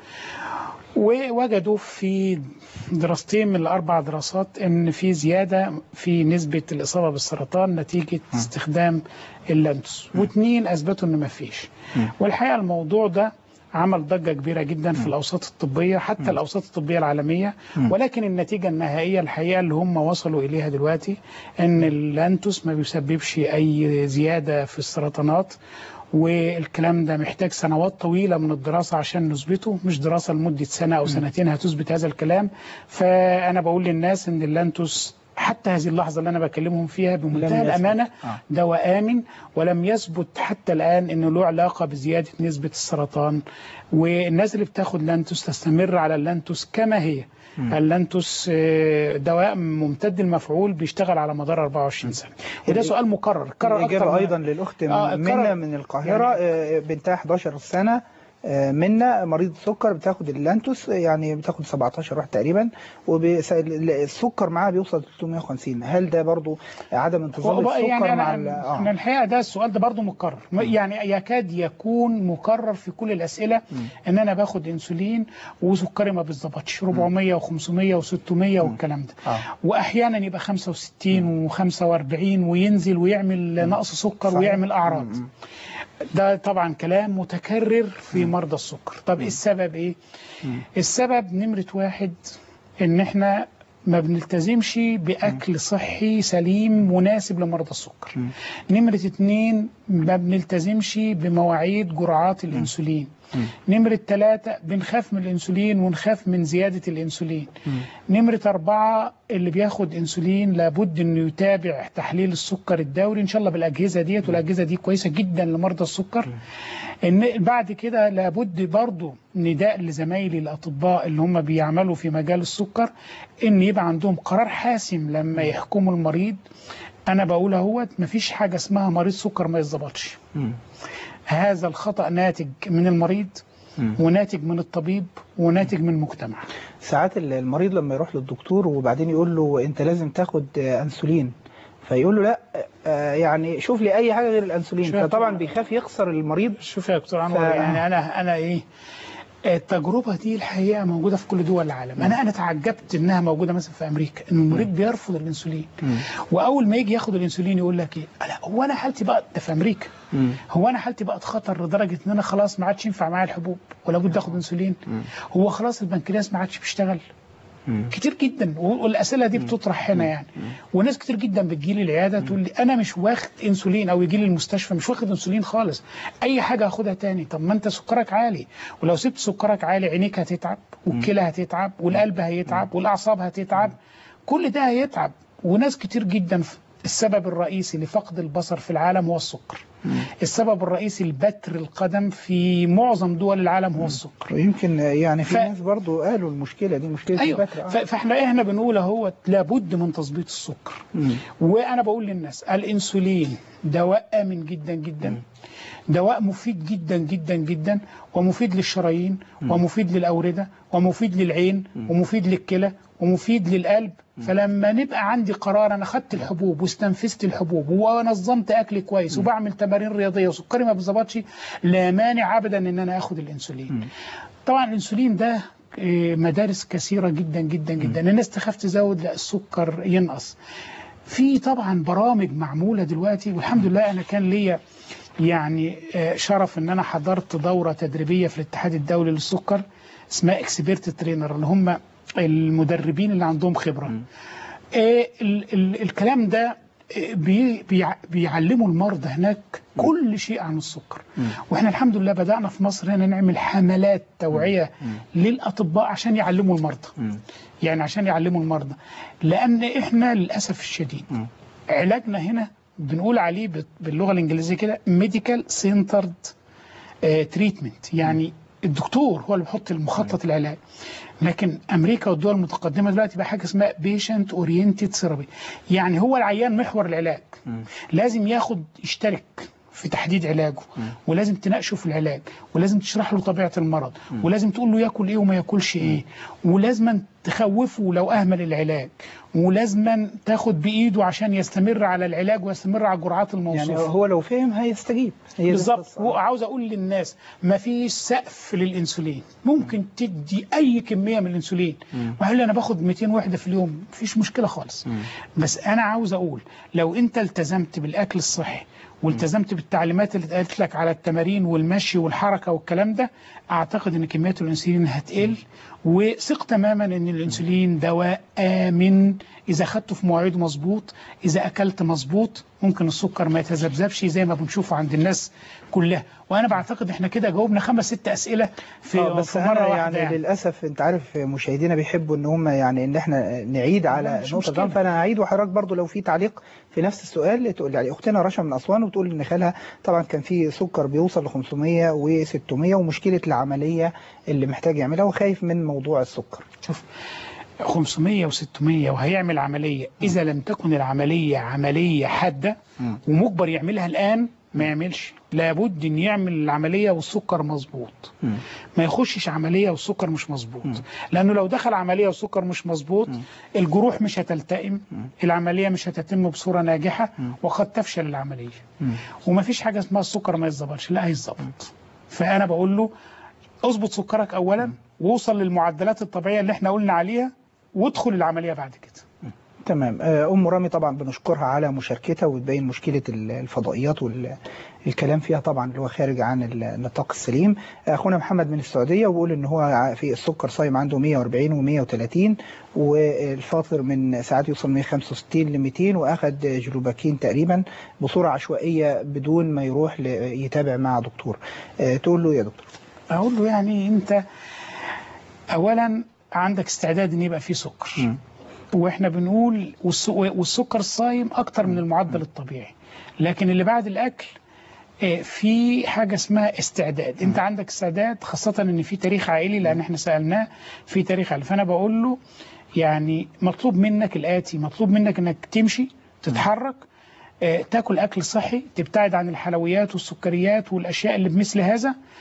ووجدوا في دراستين من الاربع دراسات ان في زياده في نسبه الاصابه بالسرطان نتيجه استخدام اللانتوس واثنين اثبتوا ان ما فيش والحقيقه الموضوع ده عمل ضجة كبيرة جدا في الأوساط الطبية حتى الأوساط الطبية العالمية ولكن النتيجة النهائية الحقيقة اللي هم وصلوا إليها دلوقتي أن اللانتوس ما بيسببش أي زيادة في السرطانات والكلام ده محتاج سنوات طويلة من الدراسة عشان نثبته مش دراسة لمدة سنة أو سنتين هتثبت هذا الكلام فأنا بقول للناس أن اللانتوس حتى هذه اللحظة اللي أنا بكلمهم فيها بمنتهى لم يثبت. الأمانة آه. دواء آمن ولم يثبت حتى الآن أنه له علاقة بزيادة نسبة السرطان والناس اللي بتاخد لانتوس تستمر على اللانتوس كما هي اللانتوس آه، دواء ممتد المفعول بيشتغل على مدار 24 سنة وده سؤال مكرر كرر أكتر الإجابة من- أيضا للأخت آه، منى كرر- من القاهرة آه، بنتها 11 سنة آه، منى مريض سكر بتاخد اللانتوس آه، يعني بتاخد 17 واحد تقريبا والسكر معاها بيوصل 350 هل ده برضو عدم انتظام هو بقى السكر يعني مع أنا, ال- أنا اه الحقيقة ده السؤال ده برضو مكرر م- يعني يكاد يكون مكرر في كل الأسئلة إن أنا باخد إنسولين وسكري ما بيتظبطش 400 و500 و600 والكلام ده آه. وأحيانا يبقى 65 و45 وينزل ويعمل نقص سكر صحيح. ويعمل أعراض ده طبعا كلام متكرر في مرضى السكر طب إيه السبب ايه السبب نمرة واحد ان احنا ما بنلتزمش بأكل صحي سليم مناسب لمرضى السكر نمرة اتنين ما بنلتزمش بمواعيد جرعات الانسولين نمرة ثلاثة بنخاف من الانسولين ونخاف من زيادة الانسولين نمرة أربعة اللي بياخد انسولين لابد انه يتابع تحليل السكر الدوري ان شاء الله بالاجهزه ديت والاجهزه دي كويسه جدا لمرضى السكر ان بعد كده لابد برضو نداء لزمايلي الاطباء اللي هم بيعملوا في مجال السكر ان يبقى عندهم قرار حاسم لما يحكموا المريض انا بقول اهوت مفيش حاجه اسمها مريض سكر ما يتظبطش هذا الخطا ناتج من المريض وناتج من الطبيب وناتج من المجتمع ساعات ال- المريض لما يروح للدكتور وبعدين يقول له انت لازم تاخد آه، انسولين فيقول له لا آه، يعني شوف لي اي حاجه غير الانسولين شوف يا فطبعا دكتور. بيخاف يخسر المريض شوف يا دكتور انور ف- يعني انا انا ايه التجربة دي الحقيقة موجودة في كل دول العالم أنا أنا تعجبت إنها موجودة مثلا في أمريكا إن المريض بيرفض الأنسولين وأول ما يجي ياخد الأنسولين يقول لك إيه لا هو أنا حالتي بقى ده في أمريكا هو أنا حالتي بقت خطر لدرجة إن أنا خلاص ما عادش ينفع معايا الحبوب ولا بد آخد أنسولين هو خلاص البنكرياس ما عادش بيشتغل كتير جدا والاسئله دي بتطرح هنا يعني وناس كتير جدا بتجيلي العياده تقول لي انا مش واخد انسولين او يجي لي المستشفى مش واخد انسولين خالص اي حاجه هاخدها تاني طب ما انت سكرك عالي ولو سبت سكرك عالي عينيك هتتعب والكلى هتتعب والقلب هيتعب والاعصاب هتتعب كل ده هيتعب وناس كتير جدا السبب الرئيسي لفقد البصر في العالم هو السكر السبب الرئيسي لبتر القدم في معظم دول العالم هو السكر ويمكن يعني في ف- ناس برضو قالوا المشكلة دي مشكلة ايوه البتر آه. ف- فاحنا احنا بنقول اهو لابد من تظبيط السكر مم. وانا بقول للناس الانسولين دواء امن جدا جدا دواء مفيد جدا جدا جدا ومفيد للشرايين ومفيد للاورده ومفيد للعين ومفيد للكلى ومفيد للقلب فلما نبقى عندي قرار انا خدت الحبوب واستنفذت الحبوب ونظمت اكلي كويس وبعمل تمارين رياضيه وسكري ما بيظبطش لا مانع ابدا ان انا اخد الانسولين طبعا الانسولين ده إيه، مدارس كثيره جدا جدا جدا الناس تخاف تزود لا السكر ينقص في طبعا برامج معموله دلوقتي والحمد لله انا كان ليا يعني آه، شرف ان انا حضرت دوره تدريبيه في الاتحاد الدولي للسكر اسمها اكسبيرت ترينر اللي هم المدربين اللي عندهم خبره آه، ال- ال- الكلام ده آه، بي- بيع- بيعلموا المرضى هناك كل شيء عن السكر واحنا الحمد لله بدأنا في مصر هنا نعمل حملات توعية للأطباء عشان يعلموا المرضى يعني عشان يعلموا المرضى لأن احنا للأسف الشديد علاجنا هنا بنقول عليه بال- باللغة الإنجليزية كده ميديكال سنترد تريتمنت يعني الدكتور هو اللي بيحط المخطط العلاج لكن امريكا والدول المتقدمه دلوقتي بقى حاجه اسمها بيشنت اورينتد ثيرابي يعني هو العيان محور العلاج لازم ياخد يشترك في تحديد علاجه ولازم تناقشه في العلاج ولازم تشرح له طبيعه المرض ولازم تقول له ياكل ايه وما ياكلش ايه ولازم تخوفه لو اهمل العلاج ولازم تاخد بايده عشان يستمر على العلاج ويستمر على الجرعات الموصوفه يعني هو لو فهم هيستجيب هي دي بالظبط وعاوز اقول للناس ما فيش سقف للانسولين ممكن تدي اي كميه من الانسولين وهقول لي انا باخد 200 وحده في اليوم مفيش مشكله خالص بس انا عاوز اقول لو انت التزمت بالاكل الصحي والتزمت بالتعليمات اللي اتقالت لك على التمارين والمشي والحركه والكلام ده اعتقد ان كميات الانسولين هتقل وثق تماما ان الانسولين دواء امن اذا خدته في مواعيده مظبوط اذا اكلت مظبوط ممكن السكر ما يتذبذبش زي ما بنشوفه عند الناس كلها وانا بعتقد احنا كده جاوبنا خمس ست اسئله في, آه، بس في أنا مره يعني, واحده يعني. للاسف انت عارف مشاهدينا بيحبوا ان هم يعني ان احنا نعيد على مش نقطه مشكلة. ده فانا هعيد وحضرتك برضو لو في تعليق في نفس السؤال تقول يعني اختنا رشا من اسوان وتقول ان خالها طبعا كان في سكر بيوصل ل 500 و600 ومشكله العمليه اللي محتاج يعملها وخايف من موضوع السكر شوف 500 و600 وهيعمل عمليه اذا لم تكن العمليه عمليه حاده ومجبر يعملها الان ما يعملش لابد ان يعمل العمليه والسكر مظبوط ما يخشش عمليه والسكر مش مظبوط لانه لو دخل عمليه والسكر مش مظبوط الجروح مش هتلتئم العمليه مش هتتم بصوره ناجحه وقد تفشل العمليه وما فيش حاجه اسمها السكر ما يتظبطش لا هيتظبط فانا بقول له اظبط سكرك اولا ووصل للمعدلات الطبيعيه اللي احنا قلنا عليها وادخل العمليه بعد كده تمام آه، ام رامي طبعا بنشكرها على مشاركتها وتبين مشكله ال- الفضائيات والكلام فيها طبعا اللي هو خارج عن النطاق السليم اخونا محمد من السعوديه وبيقول ان هو ع- في السكر صايم عنده 140 و130 والفاطر من ساعات يوصل 165 ل 200 واخد جلوباكين تقريبا بصوره عشوائيه بدون ما يروح ل- يتابع مع دكتور آه، تقول له يا دكتور اقول له يعني انت اولا عندك استعداد ان يبقى فيه سكر واحنا بنقول والس- والسكر الصايم اكتر من المعدل الطبيعي لكن اللي بعد الاكل آه، في حاجه اسمها استعداد انت عندك استعداد خاصه ان في تاريخ عائلي لان احنا سالناه في تاريخ عائلي فانا بقول له يعني مطلوب منك الاتي مطلوب منك انك تمشي تتحرك آه، تاكل اكل صحي تبتعد عن الحلويات والسكريات والاشياء اللي بمثل هذا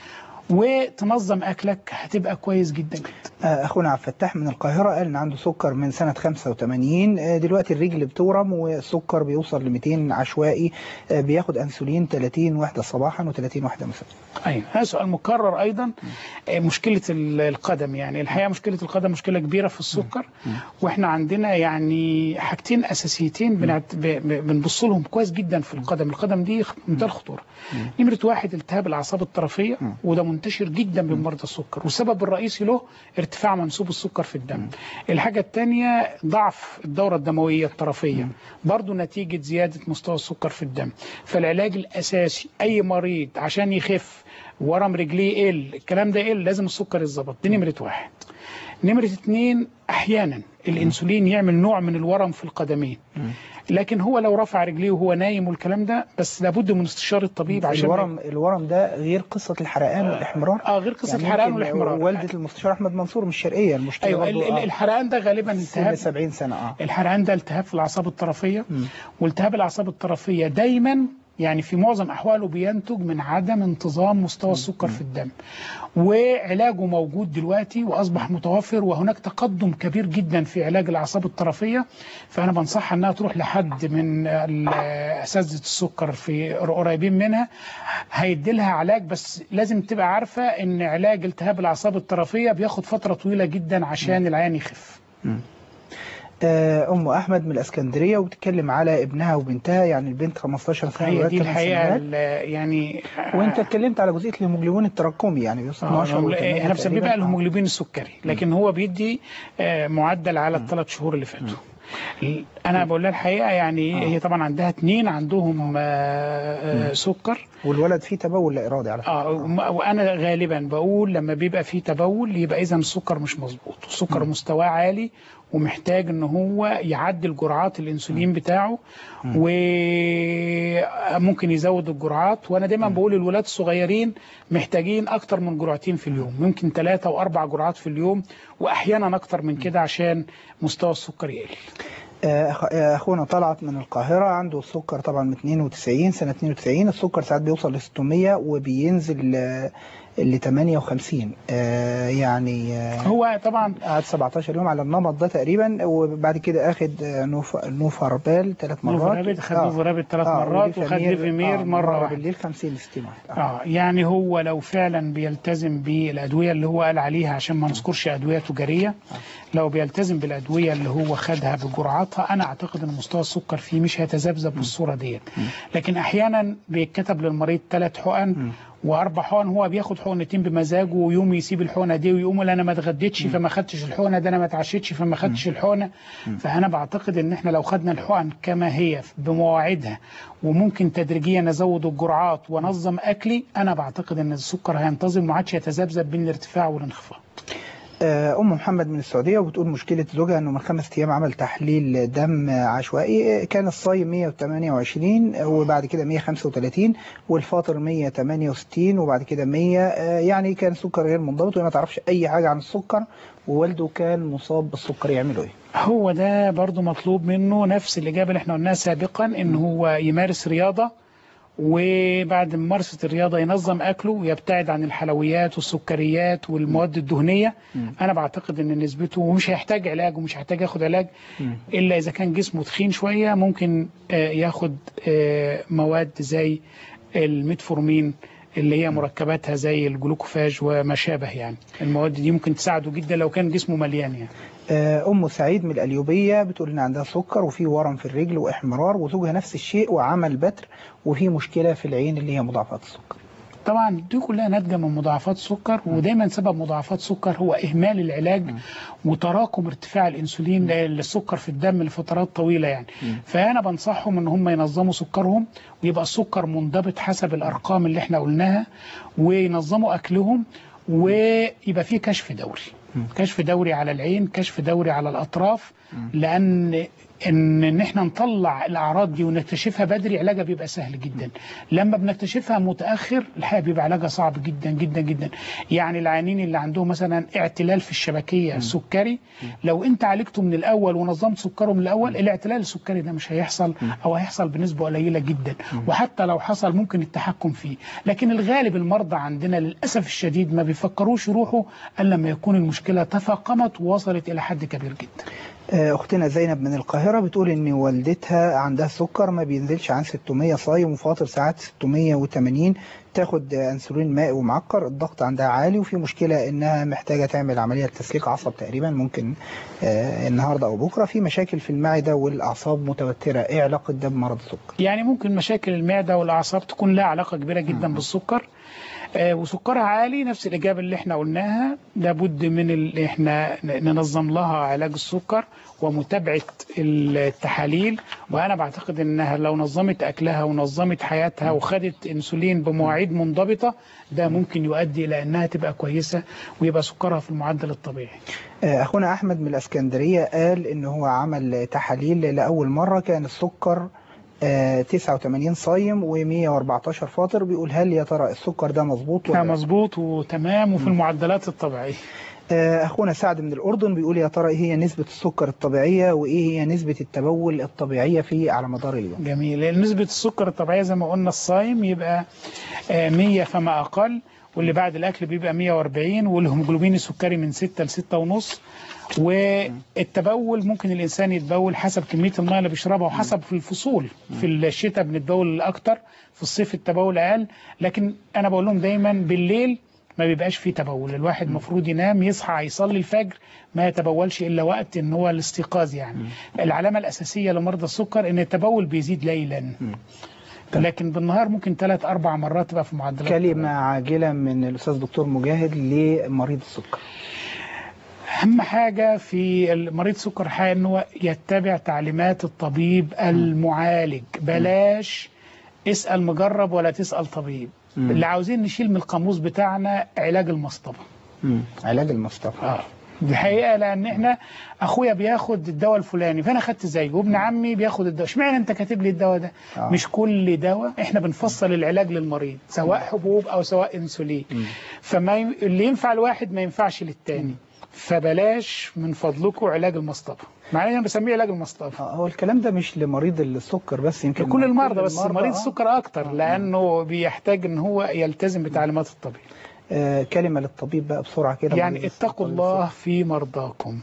وتنظم اكلك هتبقى كويس جدا جدا آه، اخونا عبد الفتاح من القاهره قال ان عنده سكر من سنه 85 آه، دلوقتي الرجل بتورم والسكر بيوصل ل 200 عشوائي آه، بياخد انسولين 30 وحده صباحا و30 وحده مساء ايوه هذا سؤال مكرر ايضا آه، مشكله ال- القدم يعني الحقيقه مشكله القدم مشكله كبيره في السكر واحنا عندنا يعني حاجتين اساسيتين بنعت- ب- ب- بنبص لهم كويس جدا في القدم القدم دي خ- منتهى الخطوره نمره واحد التهاب الاعصاب الطرفيه وده منتشر جدا بين مرضى السكر والسبب الرئيسي له ارتفاع منسوب السكر في الدم الحاجه الثانيه ضعف الدوره الدمويه الطرفيه برضو نتيجه زياده مستوى السكر في الدم فالعلاج الاساسي اي مريض عشان يخف ورم رجليه يقل الكلام ده يقل لازم السكر يتظبط دي نمره واحد نمرة اتنين أحيانا الأنسولين يعمل نوع من الورم في القدمين لكن هو لو رفع رجليه وهو نايم والكلام ده بس لابد من استشارة الطبيب عشان الورم الورم ده غير قصه الحرقان والاحمرار اه غير قصة الحرقان يمكن والاحمرار. والده المستشار احمد منصور من الشرقيه المشكله ايوه برضو، ال- ال- آه، الحرقان ده غالبا سن التهاب 70 سنه اه الحرقان ده التهاب في الاعصاب الطرفيه والتهاب الاعصاب الطرفيه دايما يعني في معظم احواله بينتج من عدم انتظام مستوى السكر في الدم وعلاجه موجود دلوقتي واصبح متوفر وهناك تقدم كبير جدا في علاج الاعصاب الطرفيه فانا بنصحها انها تروح لحد من ال- اساتذه السكر في قريبين منها هيدي لها علاج بس لازم تبقى عارفه ان علاج التهاب الاعصاب الطرفيه بياخد فتره طويله جدا عشان العيان يخف آه، ام احمد من الاسكندريه وبتتكلم على ابنها وبنتها يعني البنت 15 سنه هي والولد دي 8 الحقيقه سنوات. ال- يعني وانت اتكلمت على جزئيه الهيموجلوبين التراكمي يعني بيوصل 12 آه، و احنا بنسميه بقى الهيموجلوبين السكري لكن هو بيدي آه، معدل على الثلاث شهور اللي فاتوا ال- انا بقول لها الحقيقه يعني هي طبعا عندها اثنين عندهم آه، آه، سكر والولد فيه تبول لا ارادي على فكره اه وم- وانا غالبا بقول لما بيبقى فيه تبول يبقى اذا السكر مش مظبوط السكر مستواه عالي ومحتاج ان هو يعدل جرعات الانسولين بتاعه وممكن يزود الجرعات وانا دايما بقول الولاد الصغيرين محتاجين اكتر من جرعتين في اليوم ممكن ثلاثة واربع جرعات في اليوم واحيانا اكتر من كده عشان مستوى السكر يقل آه، أخ- آه، اخونا طلعت من القاهره عنده السكر طبعا من 92 سنه 92 السكر ساعات بيوصل ل 600 وبينزل آه، ل 58 آه، يعني آه، هو طبعا قعد 17 يوم على النمط ده تقريبا وبعد كده اخد آه، نوف نوفاربال ثلاث مرات نوفارابيل خد نوفارابيل ثلاث مرات وخد ليفيمير مرة واحدة. بالليل 50 ل 60 واحد اه يعني هو لو فعلا بيلتزم بالادويه اللي هو قال عليها عشان ما نذكرش ادويه تجاريه لو بيلتزم بالادويه اللي هو خدها بجرعاتها انا اعتقد ان مستوى السكر فيه مش هيتذبذب بالصوره ديت لكن احيانا بيتكتب للمريض ثلاث حقن واربع حقن هو بياخد حقنتين بمزاجه ويوم يسيب الحقنه دي ويقوم يقول انا ما اتغديتش فما خدتش الحقنه ده انا ما اتعشيتش فما خدتش الحقنه فانا بعتقد ان احنا لو خدنا الحقن كما هي بمواعيدها وممكن تدريجيا ازود الجرعات وانظم اكلي انا بعتقد ان السكر هينتظم وما عادش يتذبذب بين الارتفاع والانخفاض آه، ام محمد من السعوديه وبتقول مشكله زوجها انه من خمس ايام عمل تحليل دم عشوائي كان الصايم 128 وبعد كده 135 والفاطر 168 وبعد كده 100 آه، يعني كان سكر غير منضبط وهي ما تعرفش اي حاجه عن السكر ووالده كان مصاب بالسكر يعملوا ايه؟ هو ده برضو مطلوب منه نفس الإجابة اللي احنا قلناها سابقا إن هو يمارس رياضة وبعد ممارسة الرياضة ينظم أكله ويبتعد عن الحلويات والسكريات والمواد الدهنية أنا بعتقد إن نسبته ومش هيحتاج علاج ومش هيحتاج ياخد علاج إلا إذا كان جسمه تخين شوية ممكن آه، ياخد آه، مواد زي الميتفورمين اللي هي مركباتها زي الجلوكوفاج وما شابه يعني المواد دي ممكن تساعده جدا لو كان جسمه مليان يعني آه، ام سعيد من القليوبيه بتقول ان عندها سكر وفي ورم في الرجل واحمرار وزوجها نفس الشيء وعمل بتر وفي مشكله في العين اللي هي مضاعفات السكر طبعا دي كلها ناتجه من مضاعفات السكر ودايما سبب مضاعفات السكر هو اهمال العلاج وتراكم ارتفاع الانسولين للسكر في الدم لفترات طويله يعني فانا بنصحهم ان هم ينظموا سكرهم ويبقى السكر منضبط حسب الارقام اللي احنا قلناها وينظموا اكلهم ويبقى فيه كشف دوري كشف دوري على العين كشف دوري على الاطراف لان ان ان احنا نطلع الاعراض دي ونكتشفها بدري علاجها بيبقى سهل جدا لما بنكتشفها متاخر الحقيقه بيبقى علاجها صعب جدا جدا جدا يعني العيانين اللي عندهم مثلا اعتلال في الشبكيه السكري لو انت عالجته من الاول ونظمت سكره من الاول الاعتلال السكري ده مش هيحصل او هيحصل بنسبه قليله جدا وحتى لو حصل ممكن التحكم فيه لكن الغالب المرضى عندنا للاسف الشديد ما بيفكروش يروحوا الا لما يكون المشكله تفاقمت ووصلت الى حد كبير جدا آه، أختنا زينب من القاهرة بتقول إن والدتها عندها سكر ما بينزلش عن 600 صايم وفاطر ساعات 680 تاخد آه، أنسولين مائي ومعقر الضغط عندها عالي وفي مشكلة إنها محتاجة تعمل عملية تسليك عصب تقريبا ممكن آه، النهاردة أو بكرة في مشاكل في المعدة والأعصاب متوترة إيه علاقة ده بمرض السكر؟ يعني ممكن مشاكل المعده والاعصاب تكون لها علاقه كبيره جدا بالسكر آه، وسكرها عالي نفس الاجابه اللي احنا قلناها لابد من ال... احنا ن- ننظم لها علاج السكر ومتابعه التحاليل وانا بعتقد انها لو نظمت اكلها ونظمت حياتها وخدت انسولين بمواعيد منضبطه ده ممكن يؤدي الى انها تبقى كويسه ويبقى سكرها في المعدل الطبيعي آه، أخونا أحمد من الأسكندرية قال إن هو عمل تحاليل لأول مرة كان السكر آه، 89 صايم و114 فاطر بيقول هل يا ترى السكر ده مظبوط ده مظبوط وتمام وفي المعدلات الطبيعيه آه، أخونا سعد من الأردن بيقول يا ترى إيه هي نسبة السكر الطبيعية وإيه هي نسبة التبول الطبيعية في على مدار اليوم جميل نسبة السكر الطبيعية زي ما قلنا الصايم يبقى آه، 100 فما أقل واللي بعد الأكل بيبقى 140 والهيموجلوبين السكري من 6 ل 6 ونص والتبول ممكن الإنسان يتبول حسب كمية الماء اللي بيشربها وحسب في الفصول في الشتاء بنتبول أكتر في الصيف التبول أقل لكن أنا بقول لهم دايما بالليل ما بيبقاش فيه تبول الواحد المفروض ينام يصحى يصلي الفجر ما يتبولش الا وقت ان هو الاستيقاظ يعني العلامه الاساسيه لمرضى السكر ان التبول بيزيد ليلا لكن بالنهار ممكن ثلاث اربع مرات تبقى في معدلات كلمة عاجلة من الأستاذ دكتور مجاهد لمريض السكر اهم حاجه في مريض السكر الحقيقه ان هو يتبع تعليمات الطبيب المعالج بلاش اسال مجرب ولا تسال طبيب مم. اللي عاوزين نشيل من القاموس بتاعنا علاج المصطبه مم. علاج المصطفى اه دي حقيقه لان احنا اخويا بياخد الدواء الفلاني فانا خدت زيه وابن عمي بياخد الدواء اشمعنى انت كاتب لي الدواء ده آه. مش كل دواء احنا بنفصل العلاج للمريض سواء حبوب او سواء انسولين فما ي... اللي ينفع الواحد ما ينفعش للتاني فبلاش من فضلكم علاج المصطبه مع ان انا بسميه علاج المصطبه هو الكلام ده مش لمريض السكر بس يمكن لكل المرضى بس المرضى، مريض آه. السكر اكتر لانه بيحتاج ان هو يلتزم بتعليمات الطبيب آه كلمة للطبيب بقى بسرعة كده يعني اتقوا الله في مرضاكم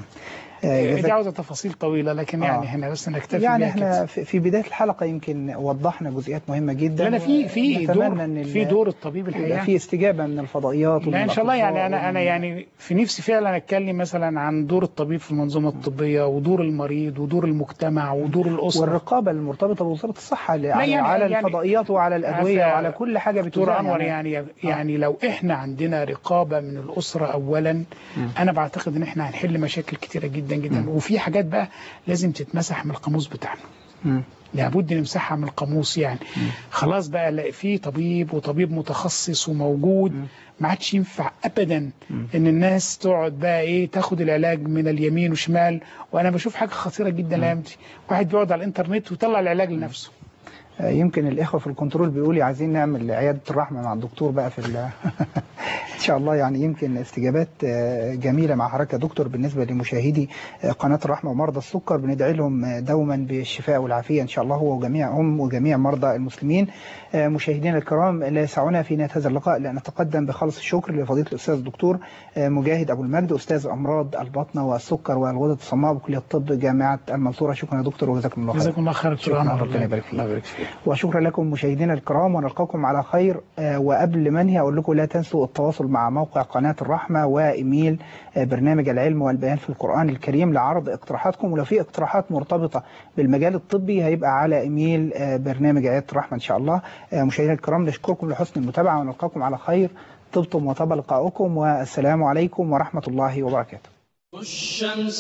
آه، دي جزاك- عاوزه تفاصيل طويله لكن يعني آه. هنا بس نكتفي يعني بيها احنا كده. في في بداية الحلقة يمكن وضحنا جزئيات مهمة جدا لا لا في في نتمنى دور إن ال- في دور الطبيب يبقى الحقيقه في استجابة من الفضائيات ومن لا ان شاء الله يعني الأطباء انا انا ومن- يعني في نفسي فعلا اتكلم مثلا عن دور الطبيب في المنظومه الطبيه ودور المريض ودور المجتمع ودور الاسره والرقابة المرتبطة بوزارة الصحة لا على, يعني- على يعني- الفضائيات وعلى الأدوية عارفة وعلى كل حاجة دكتور بتذاع انور يعني يعني لو احنا عندنا رقابه من الاسره اولا انا بعتقد ان احنا هنحل مشاكل كتيره جدا جدا وفي حاجات بقى لازم تتمسح من القاموس بتاعنا مم. لابد نمسحها من القاموس يعني خلاص بقى لا في طبيب وطبيب متخصص وموجود ما عادش ينفع ابدا ان الناس تقعد بقى ايه تاخد العلاج من اليمين وشمال وانا بشوف حاجه خطيره جدا الايام دي واحد بيقعد على الانترنت ويطلع العلاج لنفسه آه، يمكن الإخوة في الكنترول بيقولوا عايزين نعمل عيادة الرحمة مع الدكتور بقى في ال- إن شاء الله يعني يمكن استجابات آه، جميلة مع حضرتك يا دكتور بالنسبة لمشاهدي آه، قناة الرحمة ومرضى السكر بندعي لهم آه، دوما بالشفاء والعافية إن شاء الله هو وجميعهم وجميع مرضى المسلمين آه، مشاهدينا الكرام لا يسعنا في نهاية هذا اللقاء لأن نتقدم بخالص الشكر لفضيلة الأستاذ الدكتور آه، مجاهد أبو المجد أستاذ أمراض البطنة والسكر والغدد الصماء بكلية الطب جامعة المنصورة شكرا يا دكتور وجزاكم الله خير جزاكم الله خير دكتور شكرا أنور. ربنا يبارك فيك الله يبارك فيك وشكرا لكم مشاهدينا الكرام ونلقاكم على خير آه، وقبل ما انهي اقول لكم لا تنسوا التواصل مع موقع قناه الرحمه وايميل آه، برنامج العلم والبيان في القران الكريم لعرض اقتراحاتكم ولو في اقتراحات مرتبطه بالمجال الطبي هيبقى على ايميل آه، برنامج عياده الرحمه ان شاء الله آه، مشاهدينا الكرام نشكركم لحسن المتابعه ونلقاكم على خير طبتم وطاب لقاؤكم والسلام عليكم ورحمه الله وبركاته الشمس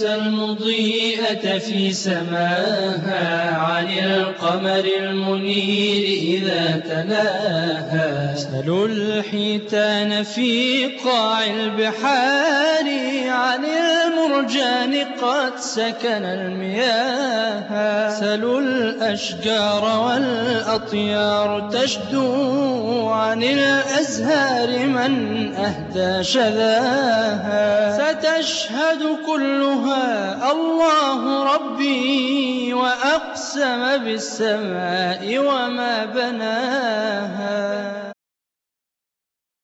المضيئة في سماها عن القمر المنير إذا تلاها سلوا الحيتان في قاع البحار عن الم المرجان قد سكن المياه سلوا الأشجار والأطيار تشدو عن الأزهار من أهدى شذاها ستشهد كلها الله ربي وأقسم بالسماء وما بناها